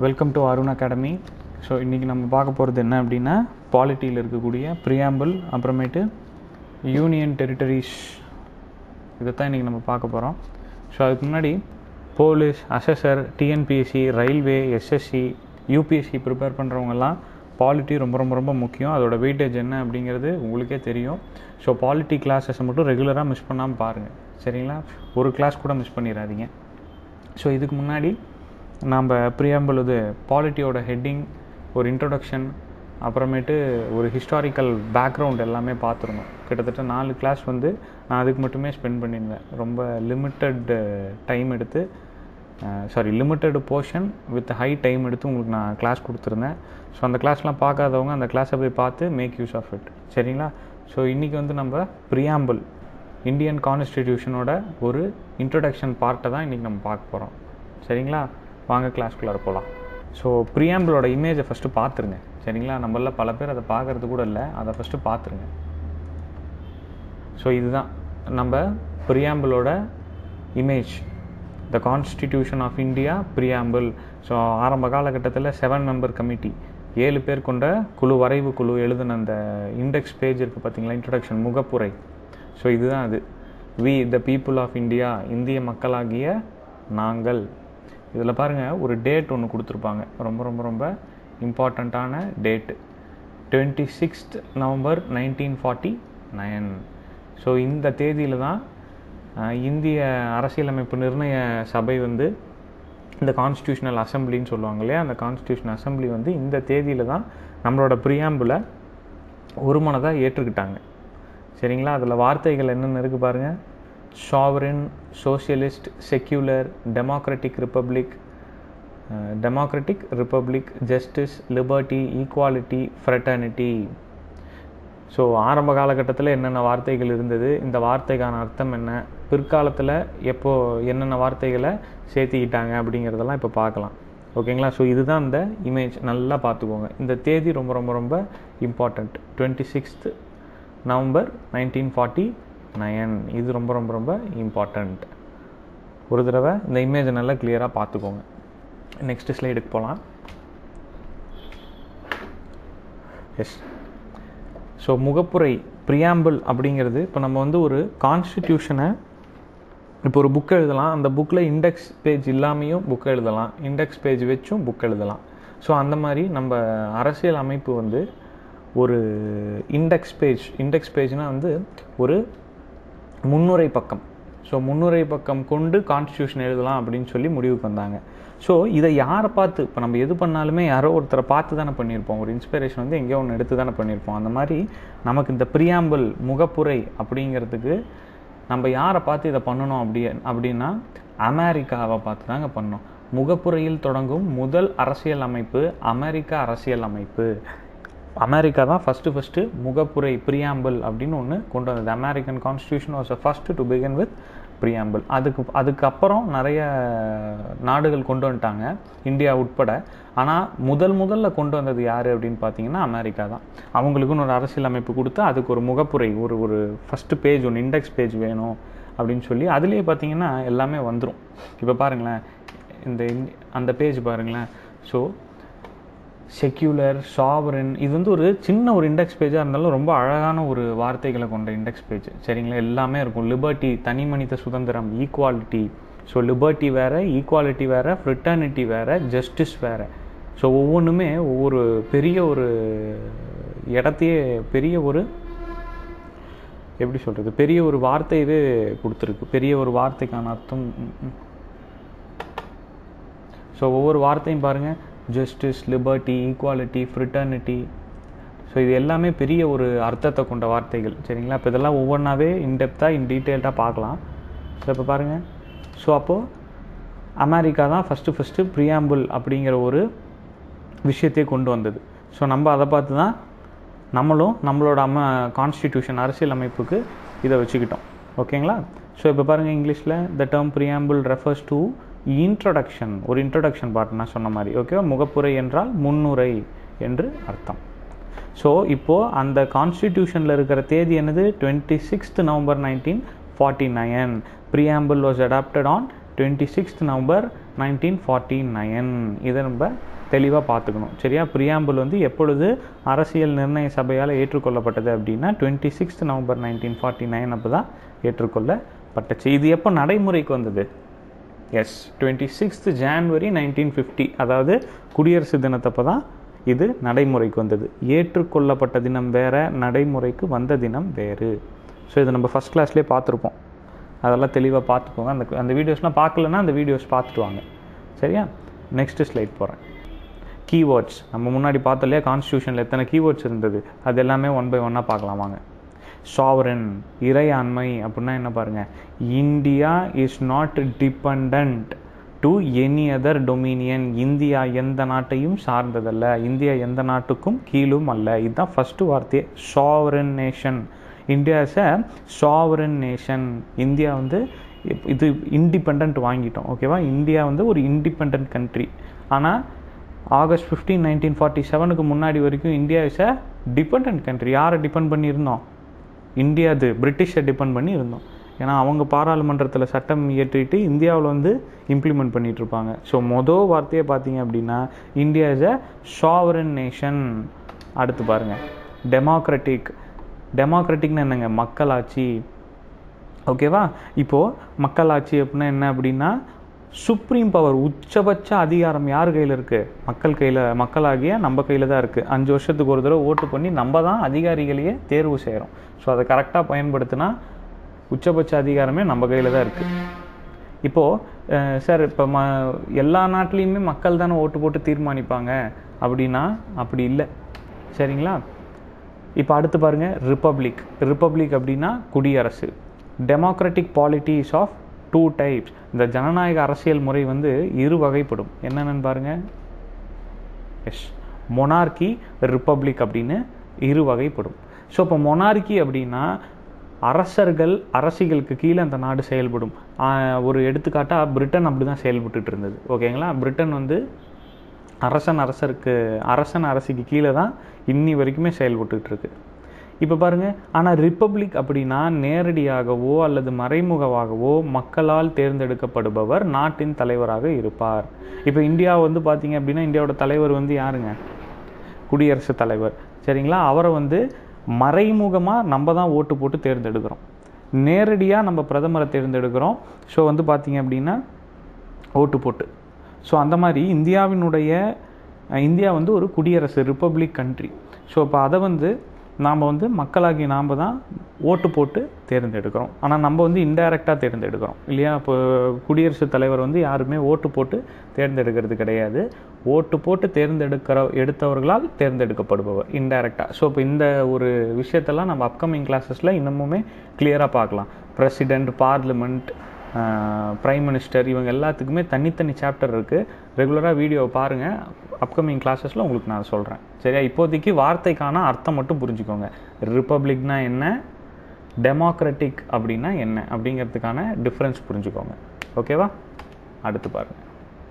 welcome to Arun academy so இன்றைக்கி நம்ம பார்க்க போகிறது என்ன அப்படின்னா பாலிட்டியில் இருக்கக்கூடிய ப்ரியாம்பிள் அப்புறமேட்டு யூனியன் டெரிட்டரிஸ் இதை தான் இன்றைக்கி நம்ம பார்க்க போகிறோம் ஸோ அதுக்கு முன்னாடி போலீஸ் அசஸர் TNPSC railway SSC UPSC prepare பண்ணுறவங்கலாம் பாலிட்டி ரொம்ப ரொம்ப ரொம்ப முக்கியம் அதோட வெயிட்டேஜ் என்ன அப்படிங்கிறது உங்களுக்கே தெரியும் ஸோ பாலிட்டி கிளாஸஸை மட்டும் ரெகுலராக மிஸ் பண்ணாமல் பாருங்கள் சரிங்களா ஒரு கிளாஸ் கூட மிஸ் பண்ணிடாதீங்க ஸோ இதுக்கு முன்னாடி நம்ம ப்ரியாம்பிள் இது பாலிட்டியோட ஹெட்டிங் ஒரு இன்ட்ரொடக்ஷன் அப்புறமேட்டு ஒரு ஹிஸ்டாரிக்கல் பேக்ரவுண்ட் எல்லாமே பார்த்துருந்தோம் கிட்டத்தட்ட நாலு கிளாஸ் வந்து நான் அதுக்கு மட்டுமே ஸ்பெண்ட் பண்ணியிருந்தேன் ரொம்ப லிமிட்டட் டைம் எடுத்து sorry limited portion with high time எடுத்து உங்களுக்கு நான் கிளாஸ் கொடுத்துருந்தேன் ஸோ அந்த கிளாஸ்லாம் பார்க்காதவங்க அந்த கிளாஸை போய் பார்த்து மேக் யூஸ் ஆஃப் இட் சரிங்களா ஸோ இன்றைக்கி வந்து நம்ம ப்ரியாம்பிள் இந்தியன் கான்ஸ்டிடியூஷனோட ஒரு இன்ட்ரடக்ஷன் பார்ட்டை தான் இன்றைக்கி நம்ம பார்க்க போகிறோம் சரிங்களா வாங்க கிளாஸ்குள்ளார போகலாம் ஸோ ப்ரியாம்பிளோட இமேஜை ஃபஸ்ட்டு பார்த்துருங்க சரிங்களா நம்மள பல பேர் அதை பார்க்குறது கூட இல்லை அதை ஃபஸ்ட்டு பார்த்துருங்க ஸோ இதுதான் நம்ம ப்ரியாம்பிளோட image the constitution of India preamble so ஆரம்ப காலகட்டத்தில் செவன் மெம்பர் கமிட்டி ஏழு பேர் கொண்ட குழு வரைவு குழு எழுதின அந்த இண்டெக்ஸ் பேஜ் இருக்குது பார்த்தீங்களா இன்ட்ரடக்ஷன் முகப்புரை ஸோ இதுதான் அது we the people of India இந்திய மக்களாகிய நாங்கள் இதில் பாருங்கள் ஒரு டேட் ஒன்று கொடுத்துருப்பாங்க ரொம்ப ரொம்ப ரொம்ப இம்பார்ட்டண்ட்டான date twenty sixth November nineteen forty nine so இந்த தேதியில் தான் இந்திய அரசியலமைப்பு நிர்ணய சபை வந்து இந்த கான்ஸ்டியூஷனல் அசம்பிளின்னு சொல்லுவாங்க இல்லையா அந்த கான்ஸ்டியூஷன் அசம்பிளி வந்து இந்த தேதியில் தான் நம்மளோட ப்ரியாம்பிளை ஒரு மனதாக ஏற்றுக்கிட்டாங்க சரிங்களா அதில் வார்த்தைகள் என்னென்ன இருக்குது பாருங்கள் sovereign socialist secular democratic republic democratic republic justice liberty equality fraternity so ஆரம்ப காலகட்டத்தில் என்னென்ன வார்த்தைகள் இருந்தது இந்த வார்த்தைக்கான அர்த்தம் என்ன பிற்காலத்தில் எப்போ என்னென்ன வார்த்தைகளை சேர்த்திக்கிட்டாங்க அப்படிங்கிறதெல்லாம் இப்போ பார்க்கலாம் ஓகேங்களா ஸோ இதுதான் இந்த இமேஜ் நல்லா பார்த்துக்கோங்க இந்த தேதி ரொம்ப ரொம்ப ரொம்ப important twenty sixth November nineteen forty nine இது ரொம்ப ரொம்ப ரொம்ப இம்பார்ட்டண்ட் ஒரு தடவை இந்த இமேஜை நல்லா கிளியராக பார்த்துக்கோங்க நெக்ஸ்ட் ஸ்லைடுக்கு போகலாம் எஸ் ஸோ முகப்புரை ப்ரியாம்பிள் அப்படிங்கிறது இப்போ நம்ம வந்து ஒரு கான்ஸ்டிடியூஷனை இப்போ ஒரு புக் எழுதலாம் அந்த புக்கில் இண்டெக்ஸ் பேஜ் இல்லாமையும் புக் எழுதலாம் இண்டெக்ஸ் பேஜ் வச்சும் புக் எழுதலாம் ஸோ அந்த மாதிரி நம்ம அரசியல் அமைப்பு வந்து ஒரு இண்டெக்ஸ் பேஜ் இண்டெக்ஸ் பேஜ்னால் வந்து ஒரு முன்னுரை பக்கம் ஸோ முன்னுரை பக்கம் கொண்டு கான்ஸ்டியூஷன் எழுதலாம் அப்படின்னு சொல்லி முடிவுக்கு வந்தாங்க ஸோ இதை யாரை பார்த்து இப்போ நம்ம எது பண்ணாலுமே யாரோ ஒருத்தரை பார்த்து தானே பண்ணியிருப்போம் ஒரு இன்ஸ்பிரேஷன் வந்து எங்கேயோ ஒன்று எடுத்து தானே பண்ணியிருப்போம் அந்த மாதிரி நமக்கு இந்த பிரியாம்பிள் முகப்புரை அப்படிங்கிறதுக்கு நம்ம யாரை பார்த்து இதை பண்ணணும் அப்படி அப்படின்னா அமெரிக்காவை பார்த்து தாங்க பண்ணோம் முகப்புரையில் தொடங்கும் முதல் அரசியல் அமைப்பு அமெரிக்க அரசியல் அமைப்பு அமெரிக்கா தான் ஃபஸ்ட்டு ஃபஸ்ட்டு முகப்புரை ப்ரியாம்பிள் அப்படின்னு ஒன்று கொண்டு வந்தது American constitution was a first to begin with preamble அதுக்கு அதுக்கப்புறம் நிறைய நாடுகள் கொண்டு வந்துட்டாங்க இந்தியா உட்பட ஆனால் முதல் முதல்ல கொண்டு வந்தது யார் அப்படின்னு பார்த்தீங்கன்னா அமெரிக்கா தான் அவங்களுக்குன்னு ஒரு அரசியல் அமைப்பு கொடுத்து அதுக்கு ஒரு முகப்புரை ஒரு ஒரு ஃபஸ்ட்டு பேஜ் ஒன்று இண்டெக்ஸ் பேஜ் வேணும் அப்படின்னு சொல்லி அதுலேயே பார்த்தீங்கன்னா எல்லாமே வந்துடும் இப்போ பாருங்களேன் இந்த அந்த பேஜ் பாருங்களேன் ஸோ செக்யூலர் சாவரன் இது வந்து ஒரு சின்ன ஒரு இண்டெக்ஸ் பேஜாக இருந்தாலும் ரொம்ப அழகான ஒரு வார்த்தைகளை கொண்ட இண்டெக்ஸ் பேஜ் சரிங்களா எல்லாமே இருக்கும் லிபர்ட்டி தனி மனித சுதந்திரம் ஈக்குவாலிட்டி ஸோ லிபர்ட்டி வேறு ஈக்குவாலிட்டி வேறு ஃப்ரிட்டர்னிட்டி வேறு ஜஸ்டிஸ் வேறு ஸோ ஒவ்வொன்றுமே ஒவ்வொரு பெரிய ஒரு இடத்தையே பெரிய ஒரு எப்படி சொல்கிறது பெரிய ஒரு வார்த்தையவே கொடுத்துருக்கு பெரிய ஒரு வார்த்தைக்கான அர்த்தம் ஸோ ஒவ்வொரு வார்த்தையும் பாருங்கள் justice liberty equality fraternity so இது எல்லாமே பெரிய ஒரு அர்த்தத்தை கொண்ட வார்த்தைகள் சரிங்களா இப்போ இதெல்லாம் ஒவ்வொன்றாவே இன்டெப்த்தாக இன் டீட்டெயில்டாக பார்க்கலாம் ஸோ இப்போ பாருங்கள் ஸோ அப்போது அமெரிக்கா தான் ஃபஸ்ட்டு ஃபஸ்ட்டு ப்ரியாம்பிள் அப்படிங்கிற ஒரு விஷயத்தையே கொண்டு வந்தது ஸோ நம்ம அதை பார்த்து தான் நம்மளும் நம்மளோட அம்ம கான்ஸ்டிடியூஷன் அரசியல் அமைப்புக்கு இதை வச்சுக்கிட்டோம் ஓகேங்களா ஸோ இப்போ பாருங்கள் இங்கிலீஷில் the term preamble refers to introduction ஒரு இன்ட்ரடக்ஷன் பார்ட் நான் சொன்ன மாதிரி ஓகேவா முகப்புரை என்றால் முன்னுரை என்று அர்த்தம் ஸோ இப்போது அந்த கான்ஸ்டிடியூஷனில் இருக்கிற தேதி என்னது twenty sixth November nineteen forty nine preamble was adopted on twenty sixth November nineteen forty nine இதை நம்ம தெளிவாக பார்த்துக்கணும் சரியா பிரியாம்பிள் வந்து எப்பொழுது அரசியல் நிர்ணய சபையால் ஏற்றுக்கொள்ளப்பட்டது அப்படின்னா twenty sixth November nineteen forty nine அப்போ தான் ஏற்றுக்கொள்ளப்பட்டுச்சு இது எப்போ நடைமுறைக்கு வந்தது yes twenty sixth January nineteen fifty அதாவது குடியரசு தினத்தப்போ தான் இது நடைமுறைக்கு வந்தது ஏற்றுக்கொள்ளப்பட்ட தினம் வேற நடைமுறைக்கு வந்த தினம் வேறு ஸோ இதை நம்ம ஃபஸ்ட் கிளாஸ்லேயே பார்த்துருப்போம் அதெல்லாம் தெளிவாக பார்த்துக்கோங்க அந்த அந்த வீடியோஸ்லாம் பார்க்கலன்னா அந்த வீடியோஸ் பார்த்துட்டு வாங்க சரியா நெக்ஸ்ட்டு ஸ்லைட் போகிறேன் கீவேர்ட்ஸ் நம்ம முன்னாடி பார்த்தோம் இல்லையா கான்ஸ்டியூஷனில் எத்தனை கீவேர்ட்ஸ் இருந்தது அது எல்லாமே ஒன் பை ஒன்னாக பார்க்கலாம் வாங்க சாவரன் இறையாண்மை அப்படின்னா என்ன பாருங்கள் India is not depend to any other dominion India எந்த நாட்டையும் சார்ந்ததல்ல இந்தியா எந்த நாட்டுக்கும் கீழும் அல்ல இதுதான் ஃபஸ்ட்டு வார்த்தையே sovereign nation India is a sovereign nation India வந்து இப்- இது இண்டிபெண்ட் வாங்கிட்டோம் ஓகேவா இந்தியா வந்து ஒரு இண்டிபெண்ட் கண்ட்ரி ஆனால் ஆகஸ்ட் ஃபிஃப்டீன் நைன்டீன் ஃபார்ட்டி செவனுக்கு முன்னாடி வரைக்கும் India is a depend country யாரை டிபெண்ட் பண்ணியிருந்தோம் இந்தியா அது பிரிட்டிஷை டிபெண்ட் பண்ணி இருந்தோம் ஏன்னா அவங்க பாராளுமன்றத்தில் சட்டம் இயற்றிட்டு இந்தியாவில் வந்து இம்ப்ளிமெண்ட் பண்ணிட்டு இருப்பாங்க ஸோ மொதல் வார்த்தையை பார்த்தீங்க அப்படின்னா India is a sovereign nation அடுத்து பாருங்க டெமோக்ராட்டிக் டெமோக்ராட்டிக்னு என்னங்க மக்களாட்சி ஓகேவா இப்போது மக்களாட்சி அப்படின்னா என்ன அப்படின்னா சுப்ரீம் பவர் உச்சபட்ச அதிகாரம் யார் கையில் இருக்குது மக்கள் கையில் மக்களாகிய நம்ம கையில் தான் இருக்குது அஞ்சு வருஷத்துக்கு ஒரு தடவை ஓட்டு பண்ணி நம்ம தான் அதிகாரிகளையே தேர்வு செய்கிறோம் ஸோ அதை கரெக்டாக பயன்படுத்தினா உச்சபட்ச அதிகாரமே நம்ம கையில் தான் இருக்குது இப்போது சார் இப்போ ம எல்லா நாட்டிலையுமே மக்கள் தானே ஓட்டு போட்டு தீர்மானிப்பாங்க அப்படின்னா அப்படி இல்லை சரிங்களா இப்போ அடுத்து பாருங்க ரிப்பப்ளிக் ரிப்பப்ளிக் அப்படின்னா குடியரசு democratic polities of two types இந்த ஜனநாயக அரசியல் முறை வந்து இரு வகைப்படும் என்னென்னு பாருங்க எஸ் மொனார்கி ரிப்பப்ளிக் அப்படின்னு இரு வகைப்படும் ஸோ இப்போ மொனார்கி அப்படின்னா அரசர்கள் அரசிகளுக்கு கீழே அந்த நாடு செயல்படும் ஆஹ் ஒரு எடுத்துக்காட்டாக பிரிட்டன் அப்படி தான் செயல்பட்டுட்டு இருந்தது ஓகேங்களா பிரிட்டன் வந்து அரசன் அரசருக்கு அரசன் அரசிக்கு கீழே தான் இன்னி வரைக்குமே செயல்பட்டுட்டு இருக்கு இப்போ பாருங்க ஆனால் ரிப்பப்ளிக் அப்படின்னா நேரடியாகவோ அல்லது மறைமுகமாகவோ மக்களால் தேர்ந்தெடுக்கப்படுபவர் நாட்டின் தலைவராக இருப்பார் இப்போ இந்தியா வந்து பார்த்தீங்க அப்படின்னா இந்தியாவோட தலைவர் வந்து யாருங்க குடியரசுத் தலைவர் சரிங்களா அவரை வந்து மறைமுகமாக நம்ம தான் ஓட்டு போட்டு தேர்ந்தெடுக்கிறோம் நேரடியாக நம்ம பிரதமரை தேர்ந்தெடுக்கிறோம் ஸோ வந்து பார்த்தீங்க அப்படின்னா ஓட்டு போட்டு ஸோ அந்த மாதிரி இந்தியாவினுடைய அஹ், இந்தியா வந்து ஒரு குடியரசு ரிப்பப்ளிக் கண்ட்ரி ஸோ இப்போ அதை வந்து நாம் வந்து மக்களாகி நாம் தான் ஓட்டு போட்டு தேர்ந்தெடுக்கிறோம் ஆனால் நம்ம வந்து இன்டைரக்டாக தேர்ந்தெடுக்கிறோம் இல்லையா இப்போ குடியரசுத் தலைவர் வந்து யாருமே ஓட்டு போட்டு தேர்ந்தெடுக்கிறது கிடையாது ஓட்டு போட்டு தேர்ந்தெடுக்கிற எடுத்தவர்களால் தேர்ந்தெடுக்கப்படுபவர் இன்டைரக்டாக ஸோ இப்போ இந்த ஒரு விஷயத்தெல்லாம் நம்ம அப்கமிங் கிளாஸஸில் இன்னமுமே கிளியராக பார்க்கலாம் பிரசிடெண்ட் பார்லிமெண்ட் பிரைம் மினிஸ்டர் இவங்க எல்லாத்துக்குமே தனித்தனி சாப்டர் இருக்குது ரெகுலராக வீடியோவை பாருங்கள் அப்கமிங் கிளாஸஸில் உங்களுக்கு நான் சொல்கிறேன் சரியா இப்போதைக்கு வார்த்தைக்கான அர்த்தம் மட்டும் புரிஞ்சுக்கோங்க ரிப்பப்ளிக்னா என்ன டெமோக்ராட்டிக் அப்படின்னா என்ன அப்படிங்கிறதுக்கான டிஃப்ரென்ஸ் புரிஞ்சுக்கோங்க ஓகேவா அடுத்து பாருங்கள்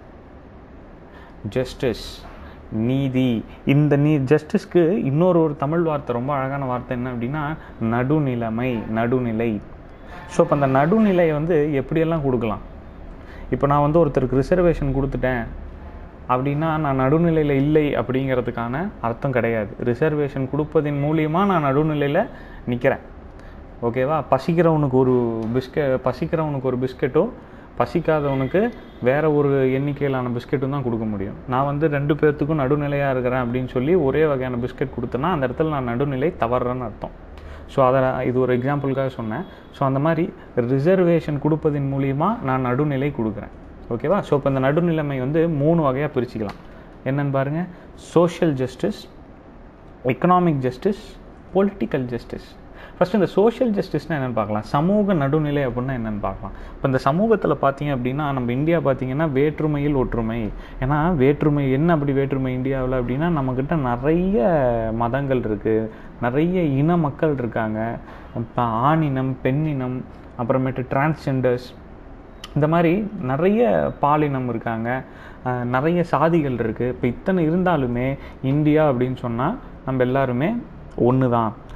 ஜஸ்டிஸ் நீதி இந்த நீ ஜஸ்டிஸ்க்கு இன்னொரு ஒரு தமிழ் வார்த்தை ரொம்ப அழகான வார்த்தை என்ன அப்படின்னா நடுநிலைமை நடுநிலை ஸோ இப்போ அந்த நடுநிலையை வந்து எப்படியெல்லாம் கொடுக்கலாம் இப்போ நான் வந்து ஒருத்தருக்கு ரிசர்வேஷன் கொடுத்துட்டேன் அப்படின்னா நான் நடுநிலையில் இல்லை அப்படிங்கிறதுக்கான அர்த்தம் கிடையாது ரிசர்வேஷன் கொடுப்பதின் மூலியமாக நான் நடுநிலையில் நிற்கிறேன் ஓகேவா பசிக்கிறவனுக்கு ஒரு பிஸ்கெ பசிக்கிறவனுக்கு ஒரு பிஸ்கெட்டும் பசிக்காதவனுக்கு வேற ஒரு எண்ணிக்கையிலான பிஸ்கெட்டும் தான் கொடுக்க முடியும் நான் வந்து ரெண்டு பேர்த்துக்கும் நடுநிலையாக இருக்கிறேன் அப்படின்னு சொல்லி ஒரே வகையான பிஸ்கெட் கொடுத்தேன்னா அந்த இடத்துல நான் நடுநிலை தவறுறேன்னு அர்த்தம் ஸோ அதை நான் இது ஒரு எக்ஸாம்பிளுக்காக சொன்னேன் ஸோ அந்த மாதிரி ரிசர்வேஷன் கொடுப்பதின் மூலியமா நான் நடுநிலை கொடுக்குறேன் ஓகேவா ஸோ இப்போ இந்த நடுநிலைமை வந்து மூணு வகையாக பிரிச்சுக்கலாம் என்னன்னு பாருங்கள் social justice economic justice political justice first இந்த சோஷியல் ஜஸ்டிஸ்னால் என்னென்னு பார்க்கலாம் சமூக நடுநிலை அப்படின்னா என்னென்னு பார்க்கலாம் இப்போ இந்த சமூகத்தில் பார்த்தீங்க அப்படின்னா நம்ம இந்தியா பார்த்தீங்கன்னா வேற்றுமையில் ஒற்றுமை ஏன்னா வேற்றுமை என்ன அப்படி வேற்றுமை இந்தியாவில் அப்படின்னா நம்மக்கிட்ட நிறைய மதங்கள் இருக்குது நிறைய இன மக்கள் இருக்காங்க இப்போ ஆணினம் பெண்ணினம் அப்புறமேட்டு டிரான்ஸ்ஜெண்டர்ஸ் இந்த மாதிரி நிறைய பாலினம் இருக்காங்க அஹ் நிறைய சாதிகள் இருக்குது இப்போ இத்தனை இருந்தாலுமே இந்தியா அப்படின்னு சொன்னால் நம்ம எல்லாருமே ஒன்று தான்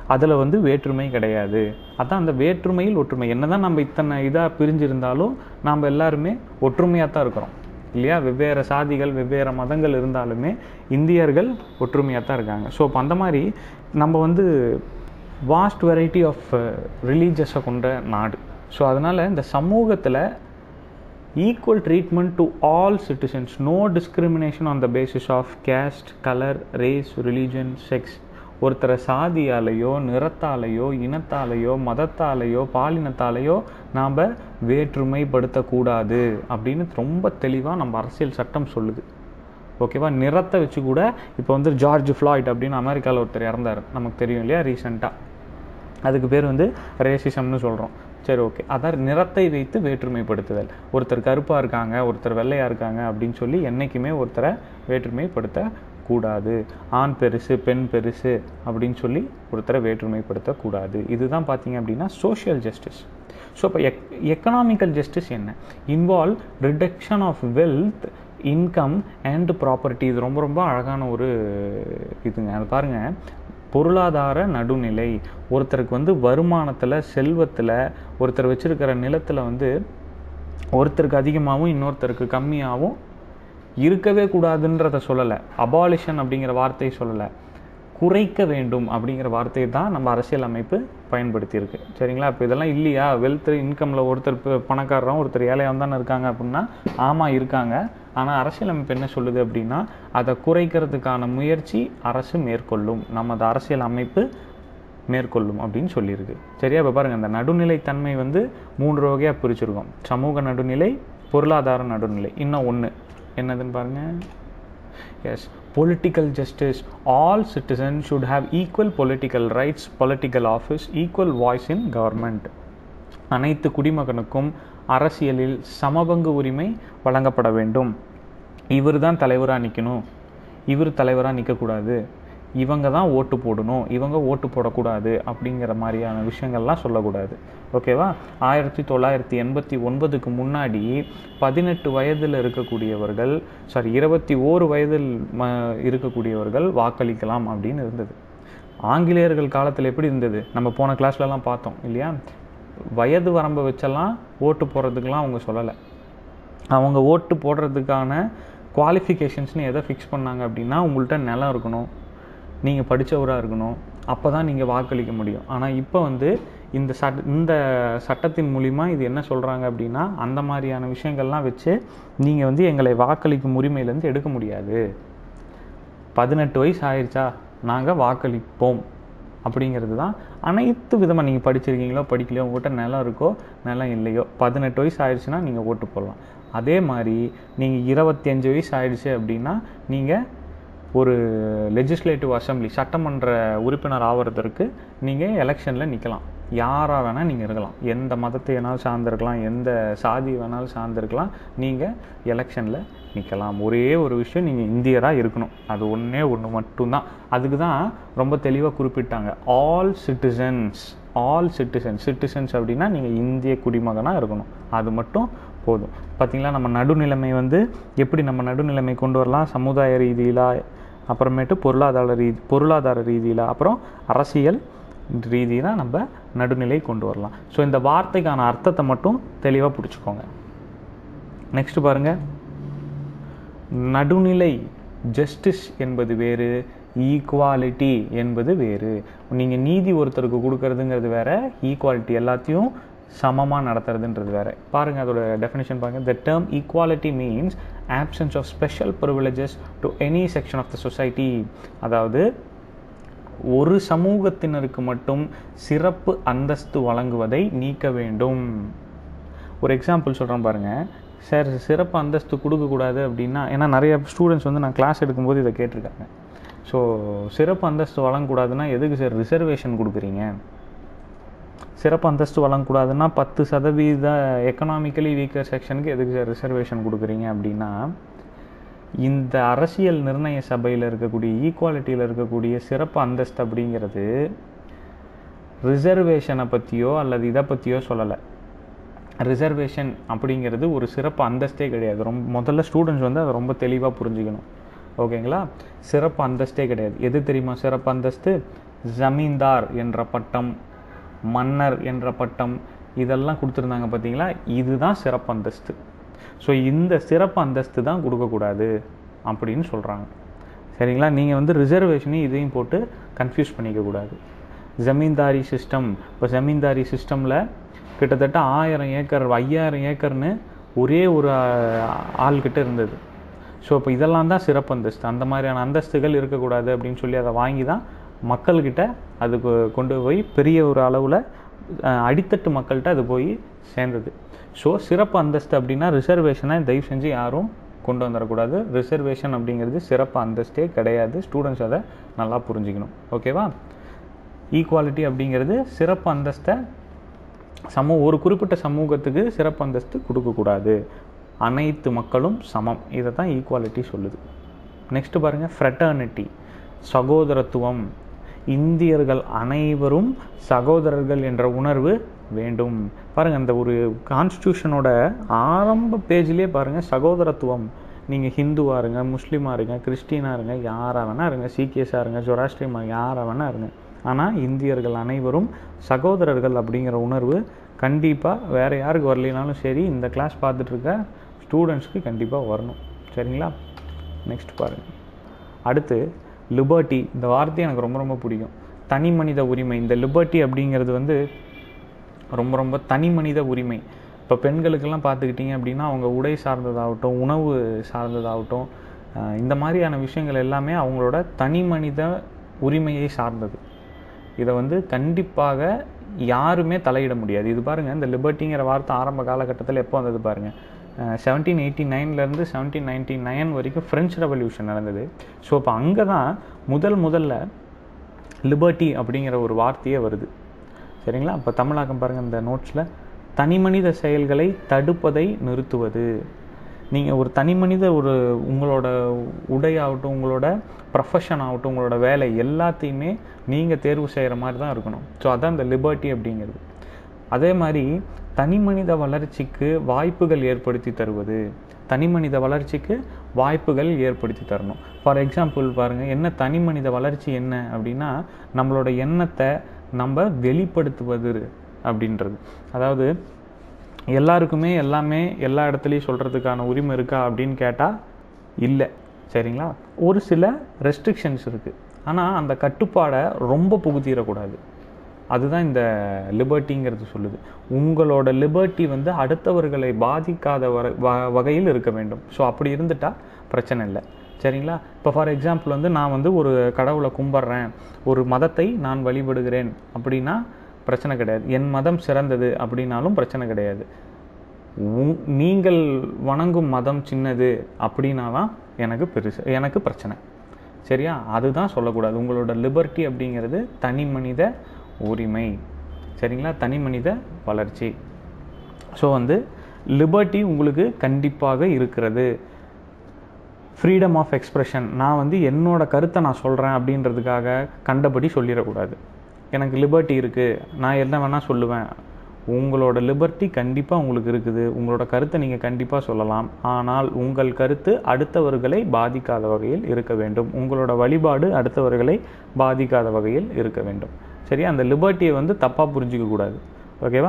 அதில் வந்து வேற்றுமை கிடையாது அதான் அந்த வேற்றுமையில் ஒற்றுமை என்னதான் நம்ம இத்தனை இதாக பிரிஞ்சிருந்தாலும் நாம் எல்லாருமே ஒற்றுமையாக தான் இருக்கிறோம் இல்லையா வெவ்வேறு சாதிகள் வெவ்வேறு மதங்கள் இருந்தாலுமே இந்தியர்கள் ஒற்றுமையாக தான் இருக்காங்க ஸோ அப்போ அந்த மாதிரி நம்ம வந்து வாஸ்ட் வெரைட்டி ஆஃப் ரிலீஜியஸை கொண்ட நாடு ஸோ அதனால் இந்த சமூகத்தில் equal treatment to all citizens no discrimination on the basis of caste colour race religion sex ஒருத்தரை சாதியாலேயோ நிறத்தாலேயோ இனத்தாலேயோ மதத்தாலேயோ பாலினத்தாலேயோ நாம் வேற்றுமைப்படுத்தக்கூடாது அப்படின்னு ரொம்ப தெளிவாக நம்ம அரசியல் சட்டம் சொல்லுது ஓகேவா நிறத்தை வச்சு கூட இப்போ வந்து ஜார்ஜ் ஃப்ளாய்ட் அப்படின்னு அமெரிக்காவில் ஒருத்தர் இறந்தார் நமக்கு தெரியும் இல்லையா ரீசெண்டாக அதுக்கு பேர் வந்து ரேசிசம்னு சொல்கிறோம் சரி ஓகே அதான் நிறத்தை வைத்து வேற்றுமைப்படுத்துதல் ஒருத்தர் கருப்பாக இருக்காங்க ஒருத்தர் வெள்ளையாக இருக்காங்க அப்படின்னு சொல்லி என்றைக்குமே ஒருத்தரை வேற்றுமைப்படுத்த கூடாது ஆண் பெருசு பெண் பெருசு அப்படின்னு சொல்லி ஒருத்தரை வேற்றுமைப்படுத்தக்கூடாது இதுதான் பார்த்தீங்க அப்படின்னா சோஷியல் ஜஸ்டிஸ் ஸோ இப்போ எக் எக்கனாமிக்கல் ஜஸ்டிஸ் என்ன involve reduction of wealth income and property இது ரொம்ப ரொம்ப அழகான ஒரு இதுங்க அது பாருங்கள் பொருளாதார நடுநிலை ஒருத்தருக்கு வந்து வருமானத்தில் செல்வத்தில் ஒருத்தர் வச்சிருக்கிற நிலத்தில் வந்து ஒருத்தருக்கு அதிகமாகவும் இன்னொருத்தருக்கு கம்மியாகவும் இருக்கவே கூடாதுன்றத சொல்லலை அபாலிஷன் அப்படிங்கிற வார்த்தையை சொல்லலை குறைக்க வேண்டும் அப்படிங்கிற வார்த்தையை தான் நம்ம அரசியல் அமைப்பு பயன்படுத்தியிருக்கு சரிங்களா இப்போ இதெல்லாம் இல்லையா வெல்த் இன்கமில் ஒருத்தர் இப்போ பணக்காரரும் ஒருத்தர் ஏழையாக தானே இருக்காங்க அப்படின்னா ஆமாம் இருக்காங்க ஆனால் அரசியலமைப்பு என்ன சொல்லுது அப்படின்னா அதை குறைக்கிறதுக்கான முயற்சி அரசு மேற்கொள்ளும் நமது அரசியல் அமைப்பு மேற்கொள்ளும் அப்படின்னு சொல்லியிருக்கு சரியா இப்போ பாருங்கள் அந்த நடுநிலைத்தன்மை வந்து மூன்று வகையாக பிரிச்சிருக்கோம் சமூக நடுநிலை பொருளாதார நடுநிலை இன்னும் ஒன்று என்னதுன்னு பாருங்கள் yes political justice all citizen should have equal political rights political office equal voice in government அனைத்து குடிமகனுக்கும் அரசியலில் சமபங்கு உரிமை வழங்கப்பட வேண்டும் இவர் தான் தலைவராக நிற்கணும் இவர் தலைவராக நிற்கக்கூடாது இவங்க தான் ஓட்டு போடணும் இவங்க ஓட்டு போடக்கூடாது அப்படிங்கிற மாதிரியான விஷயங்கள்லாம் சொல்லக்கூடாது ஓகேவா ஆயிரத்தி தொள்ளாயிரத்தி எண்பத்தி ஒன்பதுக்கு முன்னாடி பதினெட்டு வயதில் இருக்கக்கூடியவர்கள் சாரி இருபத்தி ஓரு வயதில் ம இருக்கக்கூடியவர்கள் வாக்களிக்கலாம் அப்படின்னு இருந்தது ஆங்கிலேயர்கள் காலத்தில் எப்படி இருந்தது நம்ம போன கிளாஸ்லலாம் பார்த்தோம் இல்லையா வயது வரம்பை வச்செல்லாம் ஓட்டு போடுறதுக்கெலாம் அவங்க சொல்லலை அவங்க ஓட்டு போடுறதுக்கான குவாலிஃபிகேஷன்ஸ்னு எதை ஃபிக்ஸ் பண்ணாங்க அப்படின்னா உங்கள்கிட்ட நிலம் இருக்கணும் நீங்கள் படித்தவராக இருக்கணும் அப்போ தான் நீங்கள் வாக்களிக்க முடியும் ஆனால் இப்போ வந்து இந்த சட் இந்த சட்டத்தின் மூலிமா இது என்ன சொல்கிறாங்க அப்படின்னா அந்த மாதிரியான விஷயங்கள்லாம் வச்சு நீங்கள் வந்து எங்களை வாக்களிக்கும் உரிமையிலேருந்து எடுக்க முடியாது பதினெட்டு வயசு ஆயிடுச்சா நாங்கள் வாக்களிப்போம் அப்படிங்கிறது தான் அனைத்து விதமாக நீங்கள் படிச்சிருக்கீங்களோ படிக்கலையோ உங்கள்கிட்ட நிலம் இருக்கோ நிலம் இல்லையோ பதினெட்டு வயசு ஆயிடுச்சுன்னா நீங்கள் ஓட்டு போடலாம் அதே மாதிரி நீங்கள் இருபத்தி அஞ்சு வயசு ஆயிடுச்சு அப்படின்னா நீங்கள் ஒரு லெஜிஸ்லேட்டிவ் அசம்பிளி சட்டமன்ற உறுப்பினர் ஆகிறதுக்கு நீங்கள் எலெக்ஷனில் நிற்கலாம் யாராக வேணால் நீங்கள் இருக்கலாம் எந்த மதத்தை வேணாலும் சார்ந்திருக்கலாம் எந்த சாதி வேணாலும் சார்ந்திருக்கலாம் நீங்கள் எலெக்ஷனில் நிற்கலாம் ஒரே ஒரு விஷயம் நீங்கள் இந்தியராக இருக்கணும் அது ஒன்றே ஒன்று மட்டும்தான் அதுக்கு தான் ரொம்ப தெளிவாக குறிப்பிட்டாங்க all citizens all citizens citizens அப்படின்னா நீங்கள் இந்திய குடிமகனாக இருக்கணும் அது மட்டும் போதும் பார்த்திங்களா நம்ம நடுநிலைமை வந்து எப்படி நம்ம நடுநிலைமை கொண்டு வரலாம் சமுதாய ரீதியில் அப்புறமேட்டு பொருளாதார ரீதி பொருளாதார ரீதியில் அப்புறம் அரசியல் ரீதியில் நம்ம நடுநிலை கொண்டு வரலாம் ஸோ இந்த வார்த்தைக்கான அர்த்தத்தை மட்டும் தெளிவாக பிடிச்சிக்கோங்க நெக்ஸ்ட் பாருங்கள் நடுநிலை ஜஸ்டிஸ் என்பது வேறு ஈக்குவாலிட்டி என்பது வேறு நீங்கள் நீதி ஒருத்தருக்கு கொடுக்கறதுங்கிறது வேற ஈக்குவாலிட்டி எல்லாத்தையும் சமமாக நடத்துறதுன்றது வேற பாருங்கள் அதோட டெஃபினேஷன் பாருங்கள் the term equality means absence of special privileges to any section of the society அதாவது ஒரு சமூகத்தினருக்கு மட்டும் சிறப்பு அந்தஸ்து வழங்குவதை நீக்க வேண்டும் ஒரு எக்ஸாம்பிள் சொல்கிறேன் பாருங்கள் சார் சிறப்பு அந்தஸ்து கொடுக்கக்கூடாது அப்படின்னா ஏன்னா நிறைய ஸ்டூடெண்ட்ஸ் வந்து நான் கிளாஸ் எடுக்கும்போது இதை கேட்டிருக்காங்க ஸோ சிறப்பு அந்தஸ்து வழங்கக்கூடாதுன்னா எதுக்கு சார் ரிசர்வேஷன் கொடுக்குறீங்க சிறப்பு அந்தஸ்து வழங்கக்கூடாதுன்னா பத்து சதவீத எக்கனாமிக்கலி வீக்கர் செக்ஷனுக்கு எதுக்கு சார் ரிசர்வேஷன் கொடுக்குறீங்க அப்படின்னா இந்த அரசியல் நிர்ணய சபையில் இருக்கக்கூடிய ஈக்குவாலிட்டியில் இருக்கக்கூடிய சிறப்பு அந்தஸ்து அப்படிங்கிறது ரிசர்வேஷனை பற்றியோ அல்லது இதை பற்றியோ சொல்லலை ரிசர்வேஷன் அப்படிங்கிறது ஒரு சிறப்பு அந்தஸ்தே கிடையாது ரொம்ப முதல்ல ஸ்டூடெண்ட்ஸ் வந்து அதை ரொம்ப தெளிவாக புரிஞ்சுக்கணும் ஓகேங்களா சிறப்பு அந்தஸ்தே கிடையாது எது தெரியுமா சிறப்பு அந்தஸ்து ஜமீன்தார் என்ற பட்டம் மன்னர் என்ற பட்டம் இதெல்லாம் கொடுத்துருந்தாங்க பார்த்தீங்களா இதுதான் சிறப்பு அந்தஸ்து ஸோ இந்த சிறப்பு அந்தஸ்து தான் கொடுக்கக்கூடாது அப்படின்னு சொல்கிறாங்க சரிங்களா நீங்கள் வந்து ரிசர்வேஷனையும் இதையும் போட்டு கன்ஃபியூஸ் பண்ணிக்க கூடாது ஜமீன்தாரி சிஸ்டம் இப்போ ஜமீன்தாரி சிஸ்டமில் கிட்டத்தட்ட ஆயிரம் ஏக்கர் ஐயாயிரம் ஏக்கர்னு ஒரே ஒரு ஆ- ஆள்கிட்ட இருந்தது ஸோ இப்போ இதெல்லாம் தான் சிறப்பு அந்தஸ்து அந்த மாதிரியான அந்தஸ்துகள் இருக்கக்கூடாது அப்படின்னு சொல்லி அதை வாங்கி தான் மக்கள்கிட்ட அது கொ- கொண்டு போய் பெரிய ஒரு அளவில் அடித்தட்டு மக்கள்கிட்ட அது போய் சேர்ந்தது ஸோ சிறப்பு அந்தஸ்து அப்படின்னா ரிசர்வேஷனை தயவு செஞ்சு யாரும் கொண்டு வந்துடக்கூடாது ரிசர்வேஷன் அப்படிங்கிறது சிறப்பு அந்தஸ்தே கிடையாது ஸ்டூடெண்ட்ஸ் அதை நல்லா புரிஞ்சுக்கணும் ஓகேவா ஈக்குவாலிட்டி அப்படிங்கிறது சிறப்பு அந்தஸ்தை சமூக ஒரு குறிப்பிட்ட சமூகத்துக்கு சிறப்பு அந்தஸ்து கொடுக்கக்கூடாது அனைத்து மக்களும் சமம் இதை தான் ஈக்குவாலிட்டி சொல்லுது நெக்ஸ்ட் பாருங்கள் ஃப்ரெட்டர்னிட்டி சகோதரத்துவம் இந்தியர்கள் அனைவரும் சகோதரர்கள் என்ற உணர்வு வேண்டும் பாருங்கள் அந்த ஒரு கான்ஸ்டியூஷனோட ஆரம்ப பேஜ்லேயே பாருங்கள் சகோதரத்துவம் நீங்கள் ஹிந்துவாக இருங்க முஸ்லீமாக இருங்க கிறிஸ்டினாக இருங்க யாராக வேணா இருங்க சீக்கியஸாக இருங்க ஜொராஸ்ட்ரியமா யாராக வேணா இருங்க ஆனால் இந்தியர்கள் அனைவரும் சகோதரர்கள் அப்படிங்கிற உணர்வு கண்டிப்பாக வேறு யாருக்கு வரலைனாலும் சரி இந்த கிளாஸ் பார்த்துட்டு இருக்க ஸ்டூடெண்ட்ஸ்க்கு கண்டிப்பாக வரணும் சரிங்களா நெக்ஸ்ட் பாருங்கள் அடுத்து லிபர்ட்டி இந்த வார்த்தை எனக்கு ரொம்ப ரொம்ப பிடிக்கும் தனி மனித உரிமை இந்த லிபர்ட்டி அப்படிங்கிறது வந்து ரொம்ப ரொம்ப தனி மனித உரிமை இப்போ பெண்களுக்கெல்லாம் பார்த்துக்கிட்டிங்க அப்படின்னா அவங்க உடை சார்ந்ததாகட்டும் உணவு சார்ந்ததாகட்டும் அஹ் இந்த மாதிரியான விஷயங்கள் எல்லாமே அவங்களோட தனி மனித உரிமையை சார்ந்தது இதை வந்து கண்டிப்பாக யாருமே தலையிட முடியாது இது பாருங்கள் இந்த லிபர்ட்டிங்கிற வார்த்தை ஆரம்ப காலகட்டத்தில் எப்போ வந்தது பாருங்கள் செவன்டீன் எயிட்டி நைன்லேருந்து செவன்டீன் நைன்டி நைன் வரைக்கும் ஃப்ரெஞ்ச் ரெவல்யூஷன் நடந்தது ஸோ இப்போ அங்கே தான் முதல் முதல்ல லிபர்ட்டி அப்படிங்கிற ஒரு வார்த்தையே வருது சரிங்களா இப்போ தமிழாக்கம் பாருங்கள் இந்த நோட்ஸில் தனிமனித செயல்களை தடுப்பதை நிறுத்துவது நீங்கள் ஒரு தனிமனித ஒரு உங்களோட உடையாகட்டும் உங்களோட ப்ரொஃபஷன் ஆகட்டும் உங்களோட வேலை எல்லாத்தையுமே நீங்கள் தேர்வு செய்கிற மாதிரி தான் இருக்கணும் ஸோ அதான் இந்த லிபர்ட்டி அப்படிங்கிறது அதே மாதிரி தனிமனித வளர்ச்சிக்கு வாய்ப்புகள் ஏற்படுத்தி தருவது தனிமனித வளர்ச்சிக்கு வாய்ப்புகள் ஏற்படுத்தி தரணும் ஃபார் எக்ஸாம்பிள் பாருங்கள் என்ன தனிமனித வளர்ச்சி என்ன அப்படின்னா நம்மளோட எண்ணத்தை நம்ம வெளிப்படுத்துவது அப்படின்றது அதாவது எல்லாருக்குமே எல்லாமே எல்லா இடத்துலையும் சொல்கிறதுக்கான உரிமை இருக்கா அப்படின்னு கேட்டால் இல்லை சரிங்களா ஒரு சில ரெஸ்ட்ரிக்ஷன்ஸ் இருக்குது ஆனால் அந்த கட்டுப்பாடை ரொம்ப புகுத்திடக்கூடாது அதுதான் இந்த லிபர்ட்டிங்கிறது சொல்லுது உங்களோட லிபர்ட்டி வந்து அடுத்தவர்களை பாதிக்காத வர வ- வகையில் இருக்க வேண்டும் ஸோ அப்படி இருந்துட்டா பிரச்சனை இல்லை சரிங்களா இப்போ ஃபார் எக்ஸாம்பிள் வந்து நான் வந்து ஒரு கடவுளை கும்பிட்றேன் ஒரு மதத்தை நான் வழிபடுகிறேன் அப்படின்னா பிரச்சனை கிடையாது என் மதம் சிறந்தது அப்படின்னாலும் பிரச்சனை கிடையாது உங்- நீங்கள் வணங்கும் மதம் சின்னது அப்படின்னா தான் எனக்கு பெருசு எனக்கு பிரச்சனை சரியா அதுதான் சொல்லக்கூடாது உங்களோட லிபர்ட்டி அப்படிங்கிறது தனி மனித உரிமை சரிங்களா தனி மனித வளர்ச்சி ஸோ வந்து லிபர்ட்டி உங்களுக்கு கண்டிப்பாக இருக்கிறது ஃப்ரீடம் ஆஃப் எக்ஸ்பிரஷன் நான் வந்து என்னோட கருத்தை நான் சொல்கிறேன் அப்படின்றதுக்காக கண்டபடி சொல்லிடக்கூடாது எனக்கு லிபர்ட்டி இருக்குது நான் என்ன வேணால் சொல்லுவேன் உங்களோட லிபர்ட்டி கண்டிப்பாக உங்களுக்கு இருக்குது உங்களோட கருத்தை நீங்கள் கண்டிப்பாக சொல்லலாம் ஆனால் உங்கள் கருத்து அடுத்தவர்களை பாதிக்காத வகையில் இருக்க வேண்டும் உங்களோட வழிபாடு அடுத்தவர்களை பாதிக்காத வகையில் இருக்க வேண்டும் சரியா அந்த லிபர்ட்டியை வந்து தப்பாக புரிஞ்சிக்க கூடாது ஓகேவா